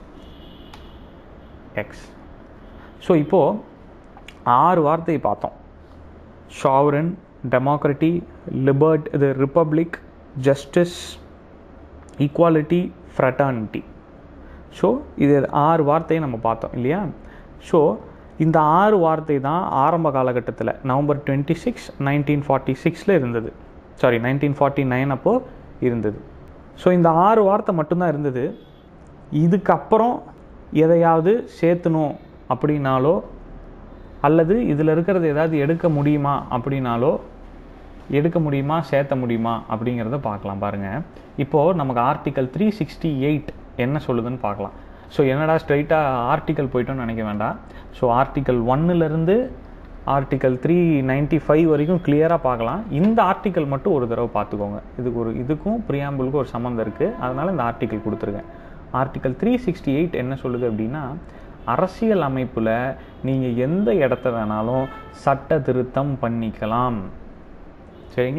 எக்ஸ் ஸோ இப்போது ஆறு வார்த்தையை பார்த்தோம் sovereign democracy லிபர்ட் இது republic justice equality fraternity so இது ஆறு வார்த்தையை நம்ம பார்த்தோம் இல்லையா ஸோ இந்த ஆறு வார்த்தை தான் ஆரம்ப காலகட்டத்தில் November twenty six nineteen forty சிக்ஸில் இருந்தது சாரி நைன்டீன் ஃபார்ட்டி நைன் அப்போது இருந்தது ஸோ இந்த ஆறு வார்த்தை மட்டும்தான் இருந்தது இதுக்கப்புறம் எதையாவது சேர்த்தணும் அப்படின்னாலோ அல்லது இதில் இருக்கிறது ஏதாவது எடுக்க முடியுமா அப்படின்னாலோ எடுக்க முடியுமா சேர்த்த முடியுமா அப்படிங்கிறத பார்க்கலாம் பாருங்கள் இப்போது நமக்கு ஆர்டிக்கல் த்ரீ சிக்ஸ்டி எயிட் என்ன சொல்லுதுன்னு பார்க்கலாம் ஸோ என்னடா ஸ்ட்ரைட்டாக ஆர்டிக்கல் போயிட்டோம்னு நினைக்க வேண்டாம் ஸோ ஆர்டிக்கல் ஒன்னுலேருந்து ஆர்டிக்கல் த்ரீ நைன்ட்டி ஃபைவ் வரைக்கும் கிளியராக பார்க்கலாம் இந்த ஆர்டிக்கல் மட்டும் ஒரு தடவை பார்த்துக்கோங்க இதுக்கு ஒரு இதுக்கும் ப்ரியாம்பிளுக்கும் ஒரு சம்மந்தம் இருக்குது அதனால் இந்த ஆர்டிக்கல் கொடுத்துருக்கேன் ஆர்டிக்கல் த்ரீ சிக்ஸ்டி எயிட் என்ன சொல்லுது அப்படின்னா அரசியல் அமைப்பில் நீங்கள் எந்த இடத்த வேணாலும் சட்ட திருத்தம் பண்ணிக்கலாம் சரிங்களா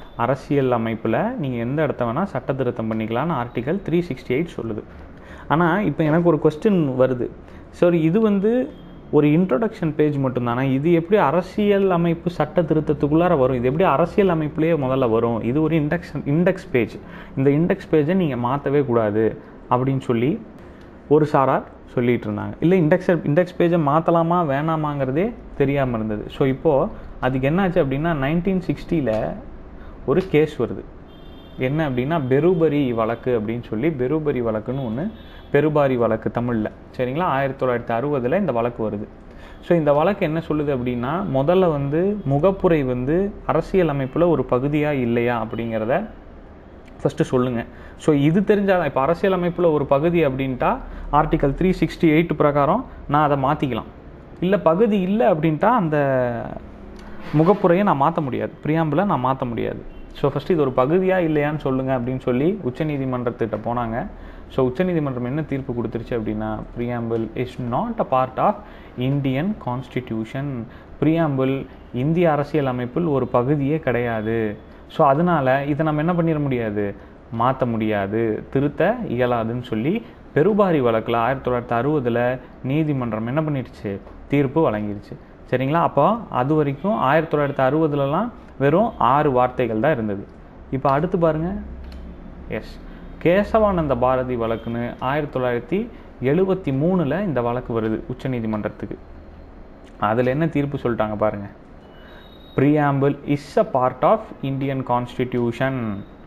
அரசியல் அமைப்பில் நீங்கள் எந்த இடத்த வேணால் சட்ட திருத்தம் பண்ணிக்கலாம்னு ஆர்டிகல் த்ரீ சிக்ஸ்டி எயிட் சொல்லுது ஆனால் இப்போ எனக்கு ஒரு கொஸ்டின் வருது சரி இது வந்து ஒரு இன்ட்ரொடக்ஷன் பேஜ் மட்டும்தானா இது எப்படி அரசியல் அமைப்பு சட்ட திருத்தத்துக்குள்ளார வரும் இது எப்படி அரசியல் அமைப்புலேயே முதல்ல வரும் இது ஒரு இண்டெக்ஷன் இண்டெக்ஸ் பேஜ் இந்த இண்டெக்ஸ் பேஜை நீங்கள் மாற்றவே கூடாது அப்படின்னு சொல்லி ஒரு சாரார் சொல்லிகிட்டு இருந்தாங்க இல்லை இண்டெக்ஸ் இண்டெக்ஸ் பேஜை மாற்றலாமா வேணாமாங்கிறதே தெரியாமல் இருந்தது ஸோ இப்போது அதுக்கு என்னாச்சு அப்படின்னா நைன்டீன் சிக்ஸ்டியில் ஒரு கேஸ் வருது என்ன அப்படின்னா பெருபரி வழக்கு அப்படின்னு சொல்லி பெருபரி வழக்குன்னு ஒன்று பெருபாரி வழக்கு தமிழில் சரிங்களா ஆயிரத்தி தொள்ளாயிரத்தி அறுபதில் இந்த வழக்கு வருது ஸோ இந்த வழக்கு என்ன சொல்லுது அப்படின்னா முதல்ல வந்து முகப்புரை வந்து அரசியல் அமைப்பில் ஒரு பகுதியாக இல்லையா அப்படிங்கிறத ஃபஸ்ட்டு சொல்லுங்கள் ஸோ இது தெரிஞ்சால் இப்போ அரசியல் அமைப்பில் ஒரு பகுதி அப்படின்ட்டா ஆர்டிகல் த்ரீ சிக்ஸ்டி எயிட் பிரகாரம் நான் அதை மாற்றிக்கலாம் இல்லை பகுதி இல்லை அப்படின்ட்டா அந்த முகப்புரையை நான் மாற்ற முடியாது பிரியாம்பில் நான் மாற்ற முடியாது ஸோ ஃபஸ்ட்டு இது ஒரு பகுதியாக இல்லையான்னு சொல்லுங்கள் அப்படின்னு சொல்லி உச்சநீதிமன்றத்திட்ட போனாங்க ஸோ உச்சநீதிமன்றம் என்ன தீர்ப்பு கொடுத்துருச்சு அப்படின்னா preamble is not a part of Indian constitution preamble இந்திய அரசியல் அமைப்பில் ஒரு பகுதியே கிடையாது ஸோ அதனால் இதை நம்ம என்ன பண்ணிட முடியாது மாற்ற முடியாது திருத்த இயலாதுன்னு சொல்லி பெருபாரி வழக்கில் ஆயிரத்தி தொள்ளாயிரத்தி அறுபதில் நீதிமன்றம் என்ன பண்ணிடுச்சு தீர்ப்பு வழங்கிடுச்சு சரிங்களா அப்போ அது வரைக்கும் ஆயிரத்தி தொள்ளாயிரத்தி அறுபதுலலாம் வெறும் ஆறு வார்த்தைகள் தான் இருந்தது இப்போ அடுத்து பாருங்கள் எஸ் கேசவானந்த பாரதி வழக்குன்னு ஆயிரத்தி தொள்ளாயிரத்தி எழுபத்தி மூணில் இந்த வழக்கு வருது உச்சநீதிமன்றத்துக்கு அதில் என்ன தீர்ப்பு சொல்லிட்டாங்க பாருங்கள் preamble is a part of Indian constitution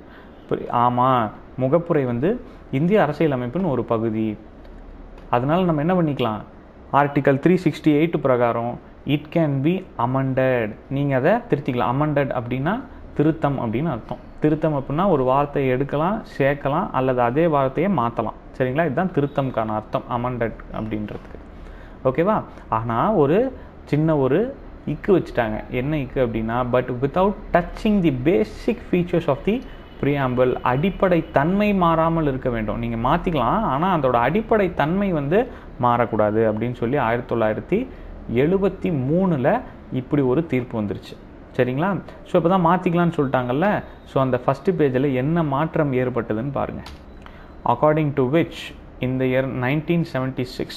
ஆமாம் முகப்புரை வந்து இந்திய அரசியலமைப்பின் ஒரு பகுதி அதனால் நம்ம என்ன பண்ணிக்கலாம் ஆர்டிகல் த்ரீ சிக்ஸ்டி எயிட் பிரகாரம் இட் கேன் பி அமெண்டட் நீங்கள் அதை திருத்திக்கலாம் அமெண்டட் அப்படின்னா திருத்தம் அப்படின்னு அர்த்தம் திருத்தம் அப்படின்னா ஒரு வார்த்தையை எடுக்கலாம் சேர்க்கலாம் அல்லது அதே வார்த்தையை மாற்றலாம் சரிங்களா இதுதான் திருத்தம்க்கான அர்த்தம் அமெண்டட் அப்படின்றதுக்கு ஓகேவா ஆனால் ஒரு சின்ன ஒரு இக்கு வச்சுட்டாங்க என்ன இக்கு அப்படின்னா but without touching the basic features of the preamble அடிப்படை தன்மை மாறாமல் இருக்க வேண்டும் நீங்கள் மாற்றிக்கலாம் ஆனால் அதோட அடிப்படை தன்மை வந்து மாறக்கூடாது அப்படின்னு சொல்லி ஆயிரத்தி தொள்ளாயிரத்தி எழுபத்தி மூணில் இப்படி ஒரு தீர்ப்பு வந்துருச்சு சரிங்களா ஸோ இப்போ தான் மாற்றிக்கலான்னு சொல்லிட்டாங்கல்ல ஸோ அந்த ஃபஸ்ட்டு பேஜில் என்ன மாற்றம் ஏற்பட்டதுன்னு பாருங்கள் அக்கார்டிங் டு விச் இந்த இயர் நைன்டீன் செவன்ட்டி சிக்ஸ்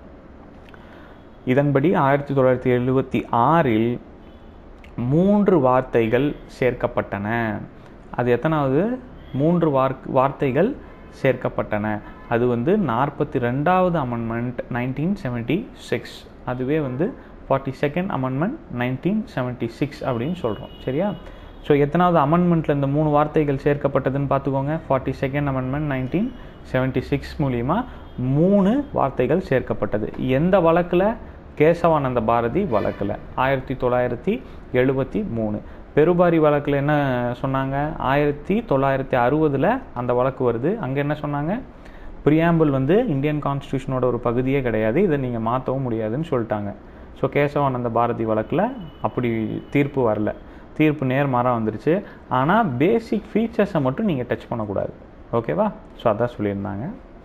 இதன்படி ஆயிரத்தி தொள்ளாயிரத்தி எழுபத்தி ஆறில் மூன்று வார்த்தைகள் சேர்க்கப்பட்டன அது எத்தனாவது மூன்று வார் வார்த்தைகள் சேர்க்கப்பட்டன அது வந்து நாற்பத்தி ரெண்டாவது அமெண்ட்மெண்ட் நைன்டீன் செவன்ட்டி சிக்ஸ் அதுவே வந்து forty second amendment nineteen seventy six அப்படின்னு சொல்கிறோம் சரியா ஸோ எத்தனாவது அமெண்ட்மெண்ட்டில் இந்த மூணு வார்த்தைகள் சேர்க்கப்பட்டதுன்னு பார்த்துக்கோங்க forty second amendment nineteen seventy six மூலிமா மூணு வார்த்தைகள் சேர்க்கப்பட்டது எந்த வழக்கில் கேசவானந்த பாரதி வழக்கில் ஆயிரத்தி தொள்ளாயிரத்தி எழுபத்தி மூணு பெருபாரி வழக்கில் என்ன சொன்னாங்க ஆயிரத்தி தொள்ளாயிரத்தி அறுபதில் அந்த வழக்கு வருது அங்கே என்ன சொன்னாங்க ப்ரியாம்பிள் வந்து இந்தியன் கான்ஸ்டியூஷனோட ஒரு பகுதியே கிடையாது இதை நீங்கள் மாற்றவும் முடியாதுன்னு சொல்லிட்டாங்க ஸோ கேசவானந்த பாரதி வழக்கில் அப்படி தீர்ப்பு வரல தீர்ப்பு நேர்மாறாக வந்துருச்சு ஆனால் பேசிக் ஃபீச்சர்ஸை மட்டும் நீங்கள் டச் பண்ணக்கூடாது ஓகேவா ஸோ அதான் சொல்லியிருந்தாங்க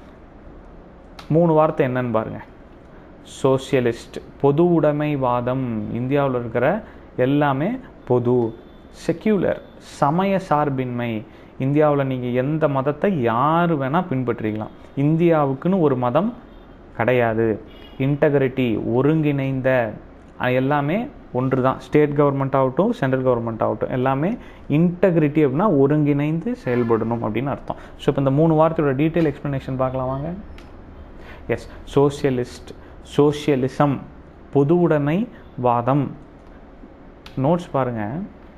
மூணு வார்த்தை என்னன்னு பாருங்கள் சோசியலிஸ்ட் பொது உடைமைவாதம் இந்தியாவில் இருக்கிற எல்லாமே பொது செக்யூலர் சமய சார்பின்மை இந்தியாவில் நீங்கள் எந்த மதத்தை யார் வேணால் பின்பற்றிக்கலாம் இந்தியாவுக்குன்னு ஒரு மதம் கிடையாது இன்டகிரிட்டி ஒருங்கிணைந்த எல்லாமே ஒன்று தான் ஸ்டேட் கவர்மெண்ட் ஆகட்டும் சென்ட்ரல் கவர்மெண்ட் ஆகட்டும் எல்லாமே இன்டகிரிட்டி அப்படின்னா ஒருங்கிணைந்து செயல்படணும் அப்படின்னு அர்த்தம் ஸோ இப்போ இந்த மூணு வார்த்தையோட டீட்டெயில் எக்ஸ்ப்ளனேஷன் பார்க்கலாம் வாங்க எஸ் சோசியலிஸ்ட் சோசியலிசம் பொது உடைமை வாதம் நோட்ஸ் பாருங்கள்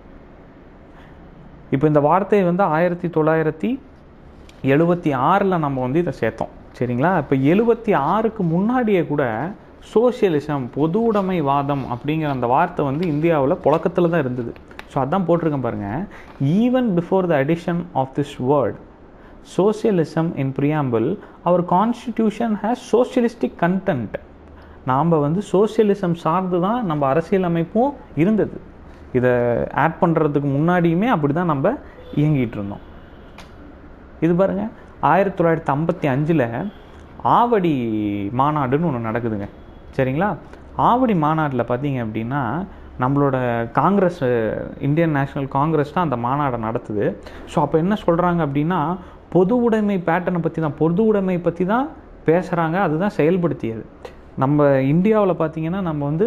இப்போ இந்த வார்த்தையை வந்து ஆயிரத்தி தொள்ளாயிரத்தி எழுபத்தி ஆறில் நம்ம வந்து இதை சேர்த்தோம் சரிங்களா இப்போ எழுபத்தி ஆறுக்கு முன்னாடியே கூட சோசியலிசம் பொது உடைமை வாதம் அப்படிங்கிற அந்த வார்த்தை வந்து இந்தியாவில் புழக்கத்தில் தான் இருந்தது ஸோ அதான் போட்டிருக்கேன் பாருங்கள் even before the addition of this word socialism in preamble our constitution has socialistic content நாம் வந்து சோசியலிசம் சார்ந்து தான் நம்ம அரசியலமைப்பும் இருந்தது இதை ஆட் பண்ணுறதுக்கு முன்னாடியுமே அப்படி தான் நம்ம இயங்கிட்டு இருந்தோம் இது பாருங்கள் ஆயிரத்தி தொள்ளாயிரத்தி ஐம்பத்தி அஞ்சில் ஆவடி மாநாடுன்னு ஒன்று நடக்குதுங்க சரிங்களா ஆவடி மாநாட்டில் பார்த்தீங்க அப்படின்னா நம்மளோட காங்கிரஸ் இந்தியன் நேஷனல் காங்கிரஸ் தான் அந்த மாநாடை நடத்துது ஸோ அப்போ என்ன சொல்கிறாங்க அப்படின்னா பொது உடைமை பேட்டர்னை பற்றி தான் பொது உடைமை பற்றி தான் பேசுகிறாங்க அதுதான் செயல்படுத்தியது நம்ம இந்தியாவில் பார்த்தீங்கன்னா நம்ம வந்து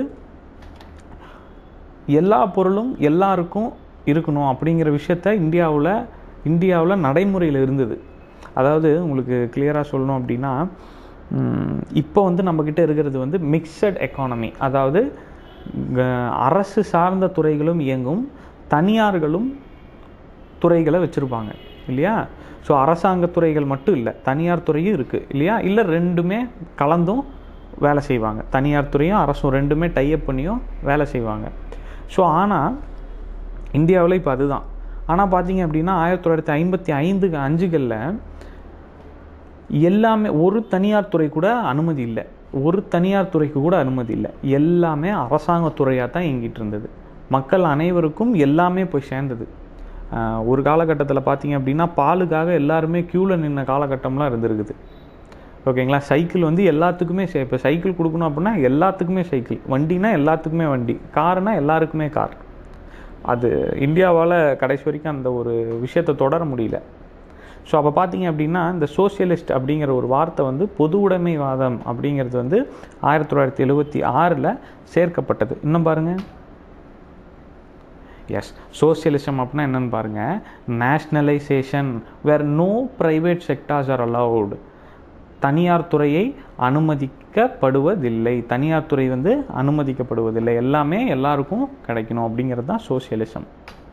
எல்லா பொருளும் எல்லாருக்கும் இருக்கணும் அப்படிங்கிற விஷயத்த இந்தியாவில் இந்தியாவில் நடைமுறையில் இருந்தது அதாவது உங்களுக்கு கிளியராக சொல்லணும் அப்படின்னா இப்போ வந்து நம்மக்கிட்ட இருக்கிறது வந்து மிக்சட் எக்கானமி அதாவது க- அரசு சார்ந்த துறைகளும் இயங்கும் தனியார்களும் துறைகளை வச்சுருப்பாங்க இல்லையா ஸோ அரசாங்க துறைகள் மட்டும் இல்லை தனியார் துறையும் இருக்குது இல்லையா இல்லை ரெண்டுமே கலந்தும் வேலை செய்வாங்க தனியார் துறையும் அரசும் ரெண்டுமே டைப் பண்ணியும் வேலை செய்வாங்க ஸோ ஆனால் இந்தியாவில் இப்போ அதுதான் ஆனால் பார்த்தீங்க அப்படின்னா ஆயிரத்தி தொள்ளாயிரத்தி ஐம்பத்தி ஐந்துக்கு அஞ்சுகளில் எல்லாமே ஒரு தனியார் துறை கூட அனுமதி இல்லை ஒரு தனியார் துறைக்கு கூட அனுமதி இல்லை எல்லாமே அரசாங்க துறையாக தான் இயங்கிட்டு இருந்தது மக்கள் அனைவருக்கும் எல்லாமே போய் சேர்ந்தது ஆஹ் ஒரு காலகட்டத்தில் பார்த்தீங்க அப்படின்னா பாலுக்காக எல்லாருமே க்யூவில் நின்ன காலகட்டம்லாம் இருந்திருக்குது ஓகேங்களா சைக்கிள் வந்து எல்லாத்துக்குமே சே இப்போ சைக்கிள் கொடுக்கணும் அப்படின்னா எல்லாத்துக்குமே சைக்கிள் வண்டினா எல்லாத்துக்குமே வண்டி காருனா எல்லாருக்குமே கார் அது இந்தியாவால் கடைசி வரைக்கும் அந்த ஒரு விஷயத்தை தொடர முடியல ஸோ அப்போ பார்த்தீங்க அப்படின்னா இந்த சோசியலிஸ்ட் அப்படிங்கிற ஒரு வார்த்தை வந்து பொது உடைமைவாதம் அப்படிங்கிறது வந்து ஆயிரத்தி தொள்ளாயிரத்தி எழுபத்தி ஆறில் சேர்க்கப்பட்டது இன்னும் பாருங்கள் எஸ் சோசியலிசம் அப்படின்னா என்னன்னு பாருங்கள் nationalisation where no private sectors are allowed தனியார் துறையை அனுமதிக்கப்படுவதில்லை தனியார் துறை வந்து அனுமதிக்கப்படுவதில்லை எல்லாமே எல்லாருக்கும் கிடைக்கணும் அப்படிங்கிறது தான் சோசியலிசம்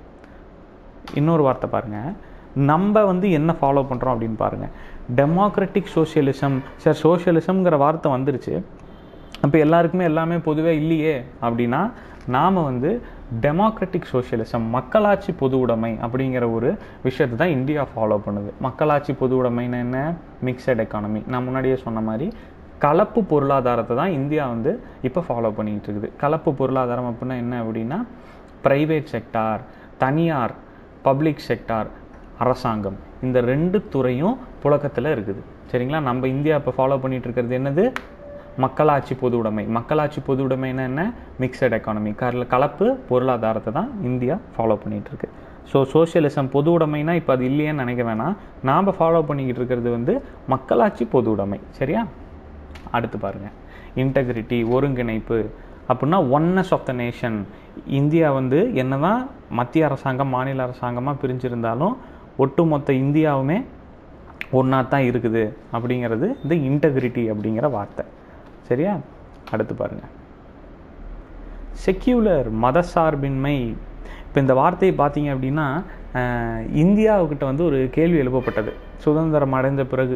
இன்னொரு வார்த்தை பாருங்க நம்ம வந்து என்ன ஃபாலோ பண்ணுறோம் அப்படின்னு பாருங்க டெமோக்ராட்டிக் சோசியலிசம் சார் சோசியலிசம்ங்கிற வார்த்தை வந்துருச்சு அப்போ எல்லாருக்குமே எல்லாமே பொதுவே இல்லையே அப்படின்னா நாம் வந்து டெமோக்ராட்டிக் சோஷியலிசம் மக்களாட்சி பொது உடைமை அப்படிங்கிற ஒரு விஷயத்தை தான் இந்தியா ஃபாலோ பண்ணுது மக்களாட்சி பொது உடைமைன்னு என்ன மிக்சட் எக்கானமி நான் முன்னாடியே சொன்ன மாதிரி கலப்பு பொருளாதாரத்தை தான் இந்தியா வந்து இப்போ ஃபாலோ பண்ணிட்டு இருக்குது கலப்பு பொருளாதாரம் அப்படின்னா என்ன அப்படின்னா ப்ரைவேட் செக்டார் தனியார் பப்ளிக் செக்டார் அரசாங்கம் இந்த ரெண்டு துறையும் புழக்கத்தில் இருக்குது சரிங்களா நம்ம இந்தியா இப்போ ஃபாலோ பண்ணிட்டு இருக்கிறது என்னது மக்களாட்சி பொது உடைமை மக்களாட்சி பொது உடைமைன்னா என்ன மிக்சட் எக்கானமி கல கலப்பு பொருளாதாரத்தை தான் இந்தியா ஃபாலோ பண்ணிட்டு இருக்கு ஸோ சோஷியலிசம் பொது உடைமைனா இப்போ அது இல்லையேன்னு நினைக்க வேணாம் நாம் ஃபாலோ பண்ணிக்கிட்டு இருக்கிறது வந்து மக்களாட்சி பொது உடைமை சரியா அடுத்து பாருங்க இன்டெகிரிட்டி ஒருங்கிணைப்பு அப்படின்னா oneness of the nation India வந்து என்னதான் மத்திய அரசாங்கம் மாநில அரசாங்கமாக பிரிஞ்சிருந்தாலும் ஒட்டுமொத்த இந்தியாவுமே ஒன்றா தான் இருக்குது அப்படிங்கிறது இந்த இன்டெகிரிட்டி அப்படிங்கிற வார்த்தை சரியா அடுத்து பாருங்க செக்யூலர் மதசார்பின்மை இப்போ இந்த வார்த்தையை பார்த்தீங்க அப்படின்னா அஹ், இந்தியாவுக்கிட்ட வந்து ஒரு கேள்வி எழுப்பப்பட்டது சுதந்திரம் அடைந்த பிறகு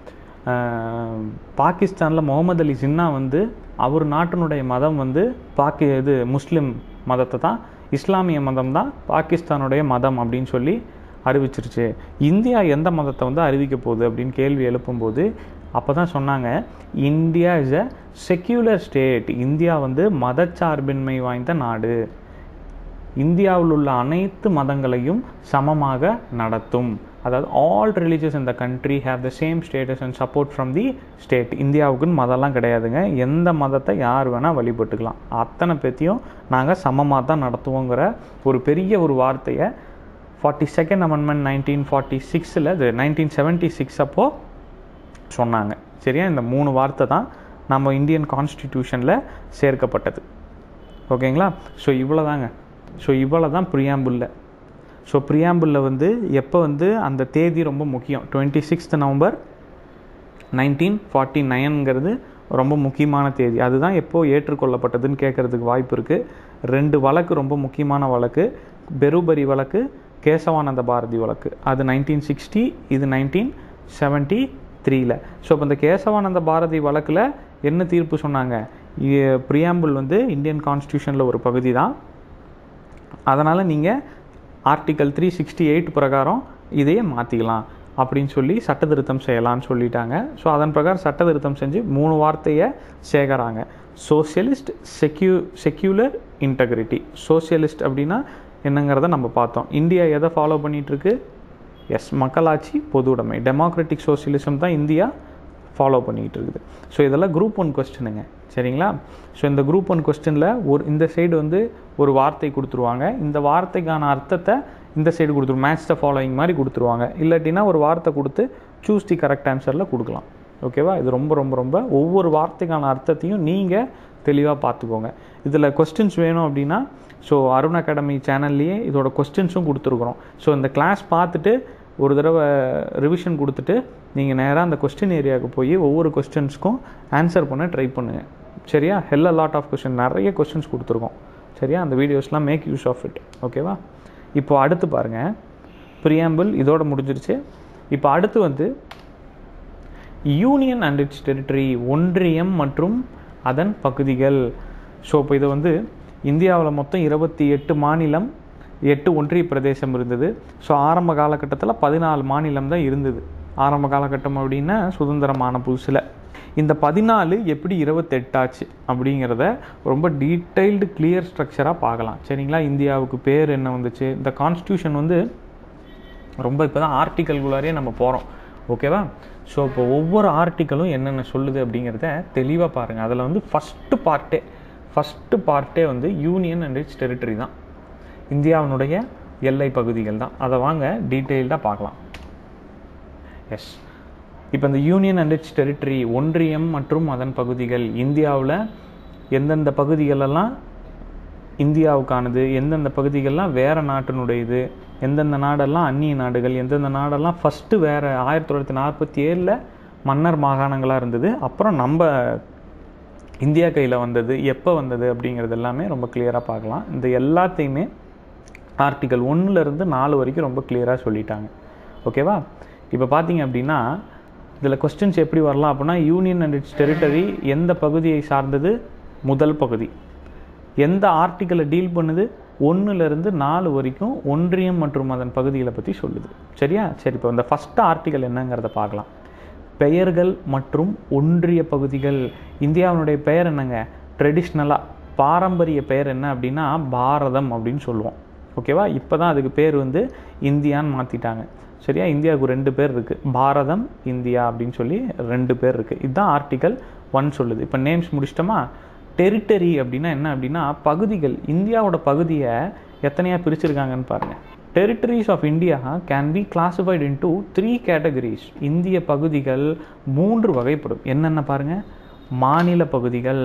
பாகிஸ்தானில் முகமது அலி ஜின்னா வந்து அவர் நாட்டினுடைய மதம் வந்து பாக்கி இது முஸ்லீம் மதத்தை தான் இஸ்லாமிய மதம் தான் பாகிஸ்தானுடைய மதம் அப்படின்னு சொல்லி அறிவிச்சிருச்சு இந்தியா எந்த மதத்தை வந்து அறிவிக்க போகுது அப்படின்னு கேள்வி எழுப்பும்போது அப்போ தான் சொன்னாங்க India is a secular state India வந்து மதச்சார்பின்மை வாய்ந்த நாடு இந்தியாவில் உள்ள அனைத்து மதங்களையும் சமமாக நடத்தும் அதாவது ஆல் ரிலீஜியஸ் இந்த country have the same status and support from the state இந்தியாவுக்குன்னு மதம்லாம் கிடையாதுங்க எந்த மதத்தை யார் வேணால் வழிபட்டுக்கலாம் அத்தனை பேத்தையும் நாங்கள் சமமாக தான் நடத்துவோங்கிற ஒரு பெரிய ஒரு வார்த்தையை forty second amendment nineteen forty சிக்ஸில் இது நைன்டீன் செவன்ட்டி சிக்ஸ் அப்போது சொன்னாங்க சரியா இந்த மூணு வார்த்தை தான் நம்ம இந்தியன் கான்ஸ்டிடியூஷனில் சேர்க்கப்பட்டது ஓகேங்களா ஸோ இவ்வளோதாங்க ஸோ இவ்வளோ தான் ப்ரியாம்பிளில் ஸோ ப்ரியாம்பிளில் வந்து எப்போ வந்து அந்த தேதி ரொம்ப முக்கியம் twenty sixth November nineteen forty நைன்ங்கிறது ரொம்ப முக்கியமான தேதி அதுதான் எப்போ ஏற்றுக்கொள்ளப்பட்டதுன்னு கேட்குறதுக்கு வாய்ப்பு இருக்குது ரெண்டு வழக்கு ரொம்ப முக்கியமான வழக்கு பெருபரி வழக்கு கேசவானந்த பாரதி வழக்கு அது நைன்டீன் சிக்ஸ்டி இது நைன்டீன் செவன்ட்டி த்ரீல ஸோ இப்போ இந்த கேசவானந்த பாரதி வழக்கில் என்ன தீர்ப்பு சொன்னாங்க ப்ரியாம்பிள் வந்து இந்தியன் கான்ஸ்டியூஷனில் ஒரு பகுதி தான் அதனால் நீங்கள் ஆர்டிக்கல் த்ரீ சிக்ஸ்டி எயிட் பிரகாரம் இதையே மாற்றிக்கலாம் அப்படின்னு சொல்லி சட்ட திருத்தம் செய்யலாம்னு சொல்லிட்டாங்க ஸோ அதன் பிரகாரம் சட்ட திருத்தம் செஞ்சு மூணு வார்த்தையை சேர்க்குறாங்க சோசியலிஸ்ட் செக்யூ செக்யூலர் இன்டெகிரிட்டி சோசியலிஸ்ட் அப்படின்னா என்னங்கிறத நம்ம பார்த்தோம் இந்தியா எதை ஃபாலோ பண்ணிகிட்ருக்கு எஸ் மக்களாட்சி பொது உடைமை டெமோக்ராட்டிக் சோசியலிசம் தான் இந்தியா ஃபாலோ பண்ணிகிட்டு இருக்குது ஸோ இதெல்லாம் குரூப் ஒன் கொஸ்டினுங்க சரிங்களா ஸோ இந்த குரூப் ஒன் கொஸ்டினில் ஒரு இந்த சைடு வந்து ஒரு வார்த்தை கொடுத்துருவாங்க இந்த வார்த்தைக்கான அர்த்தத்தை இந்த சைடு கொடுத்துரு மேட்ச் த ஃபாலோயிங் மாதிரி கொடுத்துருவாங்க இல்லாட்டினா ஒரு வார்த்தை கொடுத்து சூஸ் தி கரெக்ட் ஆன்சரில் கொடுக்கலாம் ஓகேவா இது ரொம்ப ரொம்ப ரொம்ப ஒவ்வொரு வார்த்தைக்கான அர்த்தத்தையும் நீங்கள் தெளிவாக பார்த்துக்கோங்க இதில் கொஸ்டின்ஸ் வேணும் அப்படின்னா ஸோ அருண் அகாடமி சேனல்லையே இதோட கொஸ்டின்ஸும் கொடுத்துருக்குறோம் ஸோ இந்த கிளாஸ் பார்த்துட்டு ஒரு தடவை ரிவிஷன் கொடுத்துட்டு நீங்கள் நேராக அந்த கொஸ்டின் ஏரியாவுக்கு போய் ஒவ்வொரு கொஸ்டின்ஸ்க்கும் ஆன்சர் பண்ண ட்ரை பண்ணுங்கள் சரியா ஹெல்ல லாட் ஆஃப் கொஸ்டின் நிறைய கொஸ்டின்ஸ் கொடுத்துருக்கோம் சரியா அந்த வீடியோஸ்லாம் மேக் யூஸ் ஆஃப் இட் ஓகேவா இப்போ அடுத்து பாருங்கள் ப்ரியாம்பிள் இதோட முடிஞ்சிருச்சு இப்போ அடுத்து வந்து யூனியன் அண்ட் இட்ஸ் டெரிட்டரி ஒன்றியம் மற்றும் அதன் பகுதிகள் ஸோ இப்போ இது வந்து இந்தியாவில் மொத்தம் இருபத்தி எட்டு மாநிலம் எட்டு ஒன்றிய பிரதேசம் இருந்தது ஸோ ஆரம்ப காலகட்டத்தில் பதினாலு மாநிலம் தான் இருந்தது ஆரம்ப காலகட்டம் அப்படின்னா சுதந்திரமான புதுசில் இந்த பதினாலு எப்படி இருபத்தெட்டாச்சு அப்படிங்கிறத ரொம்ப டீட்டெயில்டு கிளியர் ஸ்ட்ரக்சராக பார்க்கலாம் சரிங்களா இந்தியாவுக்கு பேர் என்ன வந்துச்சு இந்த கான்ஸ்டியூஷன் வந்து ரொம்ப இப்போ தான் ஆர்டிக்கல்குள்ளாரே நம்ம போகிறோம் ஓகேவா ஸோ இப்போ ஒவ்வொரு ஆர்டிக்கலும் என்னென்ன சொல்லுது அப்படிங்கிறத தெளிவாக பாருங்கள் அதில் வந்து ஃபஸ்ட்டு பார்ட்டே ஃபஸ்ட்டு பார்ட்டே வந்து யூனியன் அண்ட் இட்ஸ் டெரிட்டரி தான் இந்தியாவினுடைய எல்லை பகுதிகள் தான் அதை வாங்க டீட்டெயில்டாக பார்க்கலாம் எஸ் இப்போ இந்த யூனியன் அண்ட் இட்ஸ் டெரிட்டரி ஒன்றியம் மற்றும் அதன் பகுதிகள் இந்தியாவில் எந்தெந்த பகுதிகளெல்லாம் இந்தியாவுக்கானது எந்தெந்த பகுதிகள்லாம் வேறு நாட்டினுடையது எந்தெந்த நாடெல்லாம் அந்நிய நாடுகள் எந்தெந்த நாடெல்லாம் ஃபஸ்ட்டு வேறு ஆயிரத்தி தொள்ளாயிரத்தி நாற்பத்தி ஏழில் மன்னர் மாகாணங்களாக இருந்தது அப்புறம் நம்ம இந்தியா கையில் வந்தது எப்போ வந்தது அப்படிங்கிறது எல்லாமே ரொம்ப கிளியராக பார்க்கலாம் இந்த எல்லாத்தையுமே ஆர்டிக்கல் ஒன்றுலேருந்து நாலு வரைக்கும் ரொம்ப கிளியராக சொல்லிட்டாங்க ஓகேவா இப்போ பார்த்தீங்க அப்படின்னா இதில் கொஸ்டின்ஸ் எப்படி வரலாம் அப்படின்னா யூனியன் அண்ட் இட்ஸ் டெரிட்டரி எந்த பகுதியை சார்ந்தது முதல் பகுதி எந்த ஆர்டிக்கலை டீல் பண்ணுது ஒன்றுலேருந்து நாலு வரைக்கும் ஒன்றியம் மற்றும் அதன் பகுதிகளை பற்றி சொல்லுது சரியா சரி இப்போ இந்த ஃபஸ்ட் ஆர்டிக்கல் என்னங்கிறத பார்க்கலாம் பெயர்கள் மற்றும் ஒன்றிய பகுதிகள் இந்தியாவினுடைய பெயர் என்னங்க ட்ரெடிஷ்னலாக பாரம்பரிய பெயர் என்ன அப்படின்னா பாரதம் அப்படின்னு சொல்லுவோம் ஓகேவா இப்போ தான் அதுக்கு பேர் வந்து இந்தியான்னு மாற்றிட்டாங்க சரியா இந்தியாவுக்கு ரெண்டு பேர் இருக்குது பாரதம் இந்தியா அப்படின்னு சொல்லி ரெண்டு பேர் இருக்குது இதுதான் ஆர்டிக்கல் ஒன் சொல்லுது இப்போ நேம்ஸ் முடிச்சிட்டோமா டெரிட்டரி அப்படின்னா என்ன அப்படின்னா பகுதிகள் இந்தியாவோட பகுதியை எத்தனையாக பிரிச்சிருக்காங்கன்னு பாருங்கள் territories of India can be classified into three categories இந்திய பகுதிகள் மூன்று வகைப்படும் என்னென்ன பாருங்கள் மாநில பகுதிகள்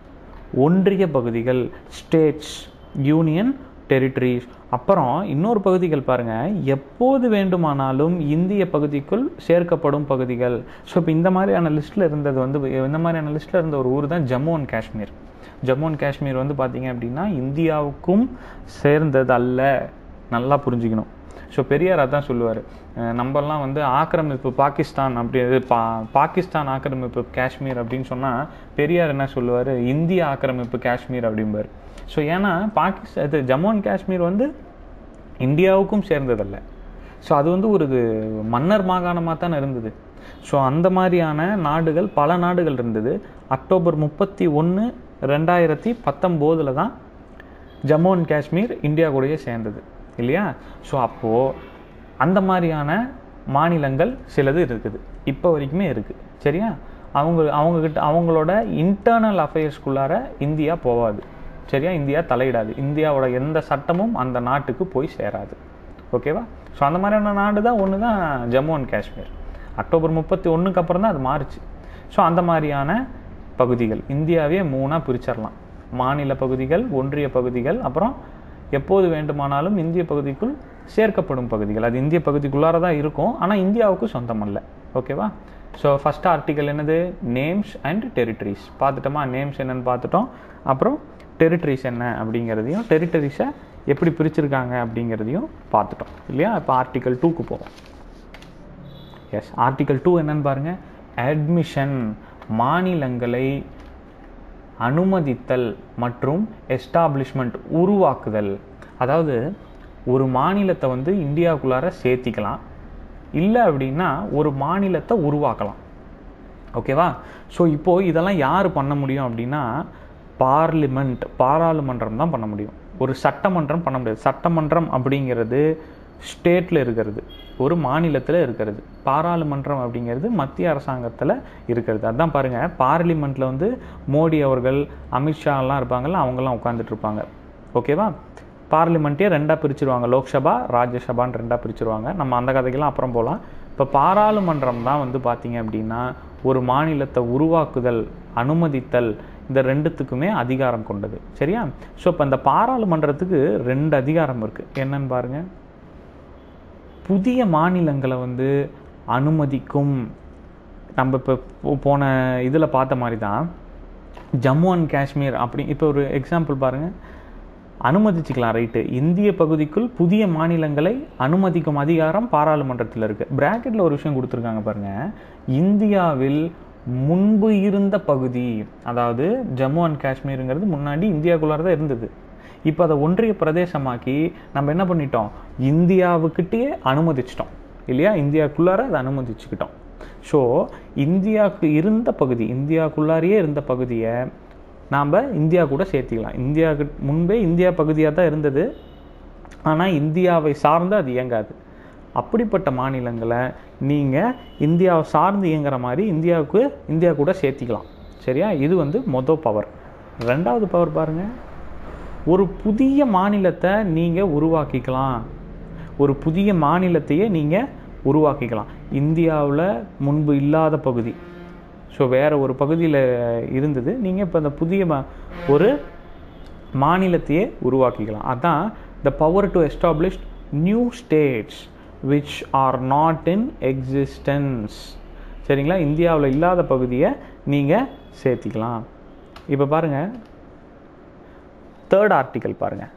ஒன்றிய பகுதிகள் ஸ்டேட்ஸ் யூனியன் டெரிட்டரிஸ் அப்புறம் இன்னொரு பகுதிகள் பாருங்கள் எப்போது வேண்டுமானாலும் இந்திய பகுதிக்குள் சேர்க்கப்படும் பகுதிகள் ஸோ இப்போ இந்த மாதிரியான லிஸ்ட்டில் இருந்தது வந்து இந்த மாதிரியான லிஸ்ட்டில் இருந்த ஒரு ஊர் தான் ஜம்மு அண்ட் காஷ்மீர் ஜம்மு அண்ட் காஷ்மீர் வந்து பார்த்தீங்க அப்படின்னா இந்தியாவுக்கும் சேர்ந்தது அல்ல நல்லா புரிஞ்சுக்கணும் ஸோ பெரியார் அதான் சொல்லுவார் நம்மலாம் வந்து ஆக்கிரமிப்பு பாகிஸ்தான் அப்படி இது பா பாகிஸ்தான் ஆக்கிரமிப்பு காஷ்மீர் அப்படின்னு சொன்னால் பெரியார் என்ன சொல்லுவார் இந்திய ஆக்கிரமிப்பு காஷ்மீர் அப்படிம்பார் ஸோ ஏன்னா பாகிஸ்தான் இது ஜம்மு அண்ட் காஷ்மீர் வந்து இந்தியாவுக்கும் சேர்ந்ததல்ல ஸோ அது வந்து ஒரு மன்னர் மாகாணமாக தானே இருந்தது ஸோ அந்த மாதிரியான நாடுகள் பல நாடுகள் இருந்தது அக்டோபர் முப்பத்தி ஒன்று ரெண்டாயிரத்தி பத்தொம்போதில் தான் ஜம்மு அண்ட் காஷ்மீர் இந்தியா கூடயே சேர்ந்தது இல்லையா ஸோ அப்போது அந்த மாதிரியான மாநிலங்கள் சிலது இருக்குது இப்போ வரைக்குமே இருக்குது சரியா அவங்க அவங்கக்கிட்ட அவங்களோட இன்டர்னல் அஃபேர்ஸ்குள்ளார இந்தியா போகாது சரியா இந்தியா தலையிடாது இந்தியாவோட எந்த சட்டமும் அந்த நாட்டுக்கு போய் சேராது ஓகேவா ஸோ அந்த மாதிரியான நாடு தான் ஒன்று தான் ஜம்மு அண்ட் காஷ்மீர் அக்டோபர் முப்பத்தி ஒன்றுக்கு அப்புறம் தான் அது மாறுச்சு ஸோ அந்த மாதிரியான பகுதிகள் இந்தியாவே மூணாக பிரிச்சிடலாம் மாநில பகுதிகள் ஒன்றிய பகுதிகள் அப்புறம் எப்போது வேண்டுமானாலும் இந்திய பகுதிக்குள் சேர்க்கப்படும் பகுதிகள் அது இந்திய பகுதிக்குள்ளார தான் இருக்கும் ஆனால் இந்தியாவுக்கு சொந்தம் அல்ல ஓகேவா ஸோ ஃபஸ்ட் ஆர்டிக்கல் என்னது நேம்ஸ் அண்ட் டெரிட்டரிஸ் பார்த்துட்டோமா நேம்ஸ் என்னன்னு பார்த்துட்டோம் அப்புறம் டெரிட்டரிஸ் என்ன அப்படிங்கிறதையும் டெரிட்டரிஸை எப்படி பிரிச்சிருக்காங்க அப்படிங்கிறதையும் பார்த்துட்டோம் இல்லையா இப்போ ஆர்டிக்கல் டூக்கு போவோம் எஸ் ஆர்டிக்கல் டூ என்னன்னு பாருங்கள் அட்மிஷன் மாநிலங்களை அனுமதித்தல் மற்றும் எஸ்டாப்ளிஷ்மெண்ட் உருவாக்குதல் அதாவது ஒரு மாநிலத்தை வந்து இந்தியாவுக்குள்ளார சேர்த்திக்கலாம் இல்லை அப்படின்னா ஒரு மாநிலத்தை உருவாக்கலாம் ஓகேவா ஸோ இப்போது இதெல்லாம் யார் பண்ண முடியும் அப்படின்னா பார்லிமெண்ட் பாராளுமன்றம் தான் பண்ண முடியும் ஒரு சட்டமன்றம் பண்ண முடியாது சட்டமன்றம் அப்படிங்கிறது ஸ்டேட்டில் இருக்கிறது ஒரு மாநிலத்தில் இருக்கிறது பாராளுமன்றம் அப்படிங்கிறது மத்திய அரசாங்கத்தில் இருக்கிறது அதான் பாருங்கள் பார்லிமெண்ட்டில் வந்து மோடி அவர்கள் அமித்ஷாலாம் இருப்பாங்கல்ல அவங்கெல்லாம் உட்காந்துட்டு இருப்பாங்க ஓகேவா பார்லிமெண்ட்டே ரெண்டாக பிரிச்சிருவாங்க லோக்சபா ராஜ்யசபான்னு ரெண்டாக பிரிச்சிருவாங்க நம்ம அந்த கதைக்கெல்லாம் அப்புறம் போகலாம் இப்போ பாராளுமன்றம் தான் வந்து பார்த்தீங்க அப்படின்னா ஒரு மாநிலத்தை உருவாக்குதல் அனுமதித்தல் இந்த ரெண்டுத்துக்குமே அதிகாரம் கொண்டது சரியா ஸோ இப்போ இந்த பாராளுமன்றத்துக்கு ரெண்டு அதிகாரம் இருக்குது என்னன்னு பாருங்கள் புதிய மாநிலங்களை வந்து அனுமதிக்கும் நம்ம இப்போ போன இதில் பார்த்த மாதிரி தான் ஜம்மு அண்ட் காஷ்மீர் அப்படி இப்போ ஒரு எக்ஸாம்பிள் பாருங்கள் அனுமதிச்சுக்கலாம் ரைட்டு இந்திய பகுதிக்குள் புதிய மாநிலங்களை அனுமதிக்கும் அதிகாரம் பாராளுமன்றத்தில் இருக்குது பிராக்கெட்டில் ஒரு விஷயம் கொடுத்துருக்காங்க பாருங்கள் இந்தியாவில் முன்பு இருந்த பகுதி அதாவது ஜம்மு அண்ட் காஷ்மீருங்கிறது முன்னாடி இந்தியாவுக்குள்ளார தான் இருந்தது இப்போ அதை ஒன்றிய பிரதேசமாக்கி நம்ம என்ன பண்ணிட்டோம் இந்தியாவுக்கிட்டேயே அனுமதிச்சிட்டோம் இல்லையா இந்தியாவுக்குள்ளார அதை அனுமதிச்சுக்கிட்டோம் ஸோ இந்தியாவுக்கு இருந்த பகுதி இந்தியாவுக்குள்ளாரையே இருந்த பகுதியை நாம் இந்தியா கூட சேர்த்திக்கலாம் இந்தியாவுக்கு முன்பே இந்தியா பகுதியாக தான் இருந்தது ஆனால் இந்தியாவை சார்ந்து அது இயங்காது அப்படிப்பட்ட மாநிலங்களை நீங்கள் இந்தியாவை சார்ந்து இயங்குற மாதிரி இந்தியாவுக்கு இந்தியா கூட சேர்த்திக்கலாம் சரியா இது வந்து மொதல் பவர் ரெண்டாவது பவர் பாருங்கள் ஒரு புதிய மாநிலத்தை நீங்கள் உருவாக்கிக்கலாம் ஒரு புதிய மாநிலத்தையே நீங்கள் உருவாக்கிக்கலாம் இந்தியாவில் முன்பு இல்லாத பகுதி ஸோ வேறு ஒரு பகுதியில் இருந்தது நீங்கள் இப்போ அந்த புதிய மா ஒரு மாநிலத்தையே உருவாக்கிக்கலாம் அதான் the power to establish new states which are not in existence சரிங்களா இந்தியாவில் இல்லாத பகுதியை நீங்கள் சேர்த்திக்கலாம் இப்போ பாருங்கள் தேர்ட் ஆர்டிக்கல் பாருங்கள்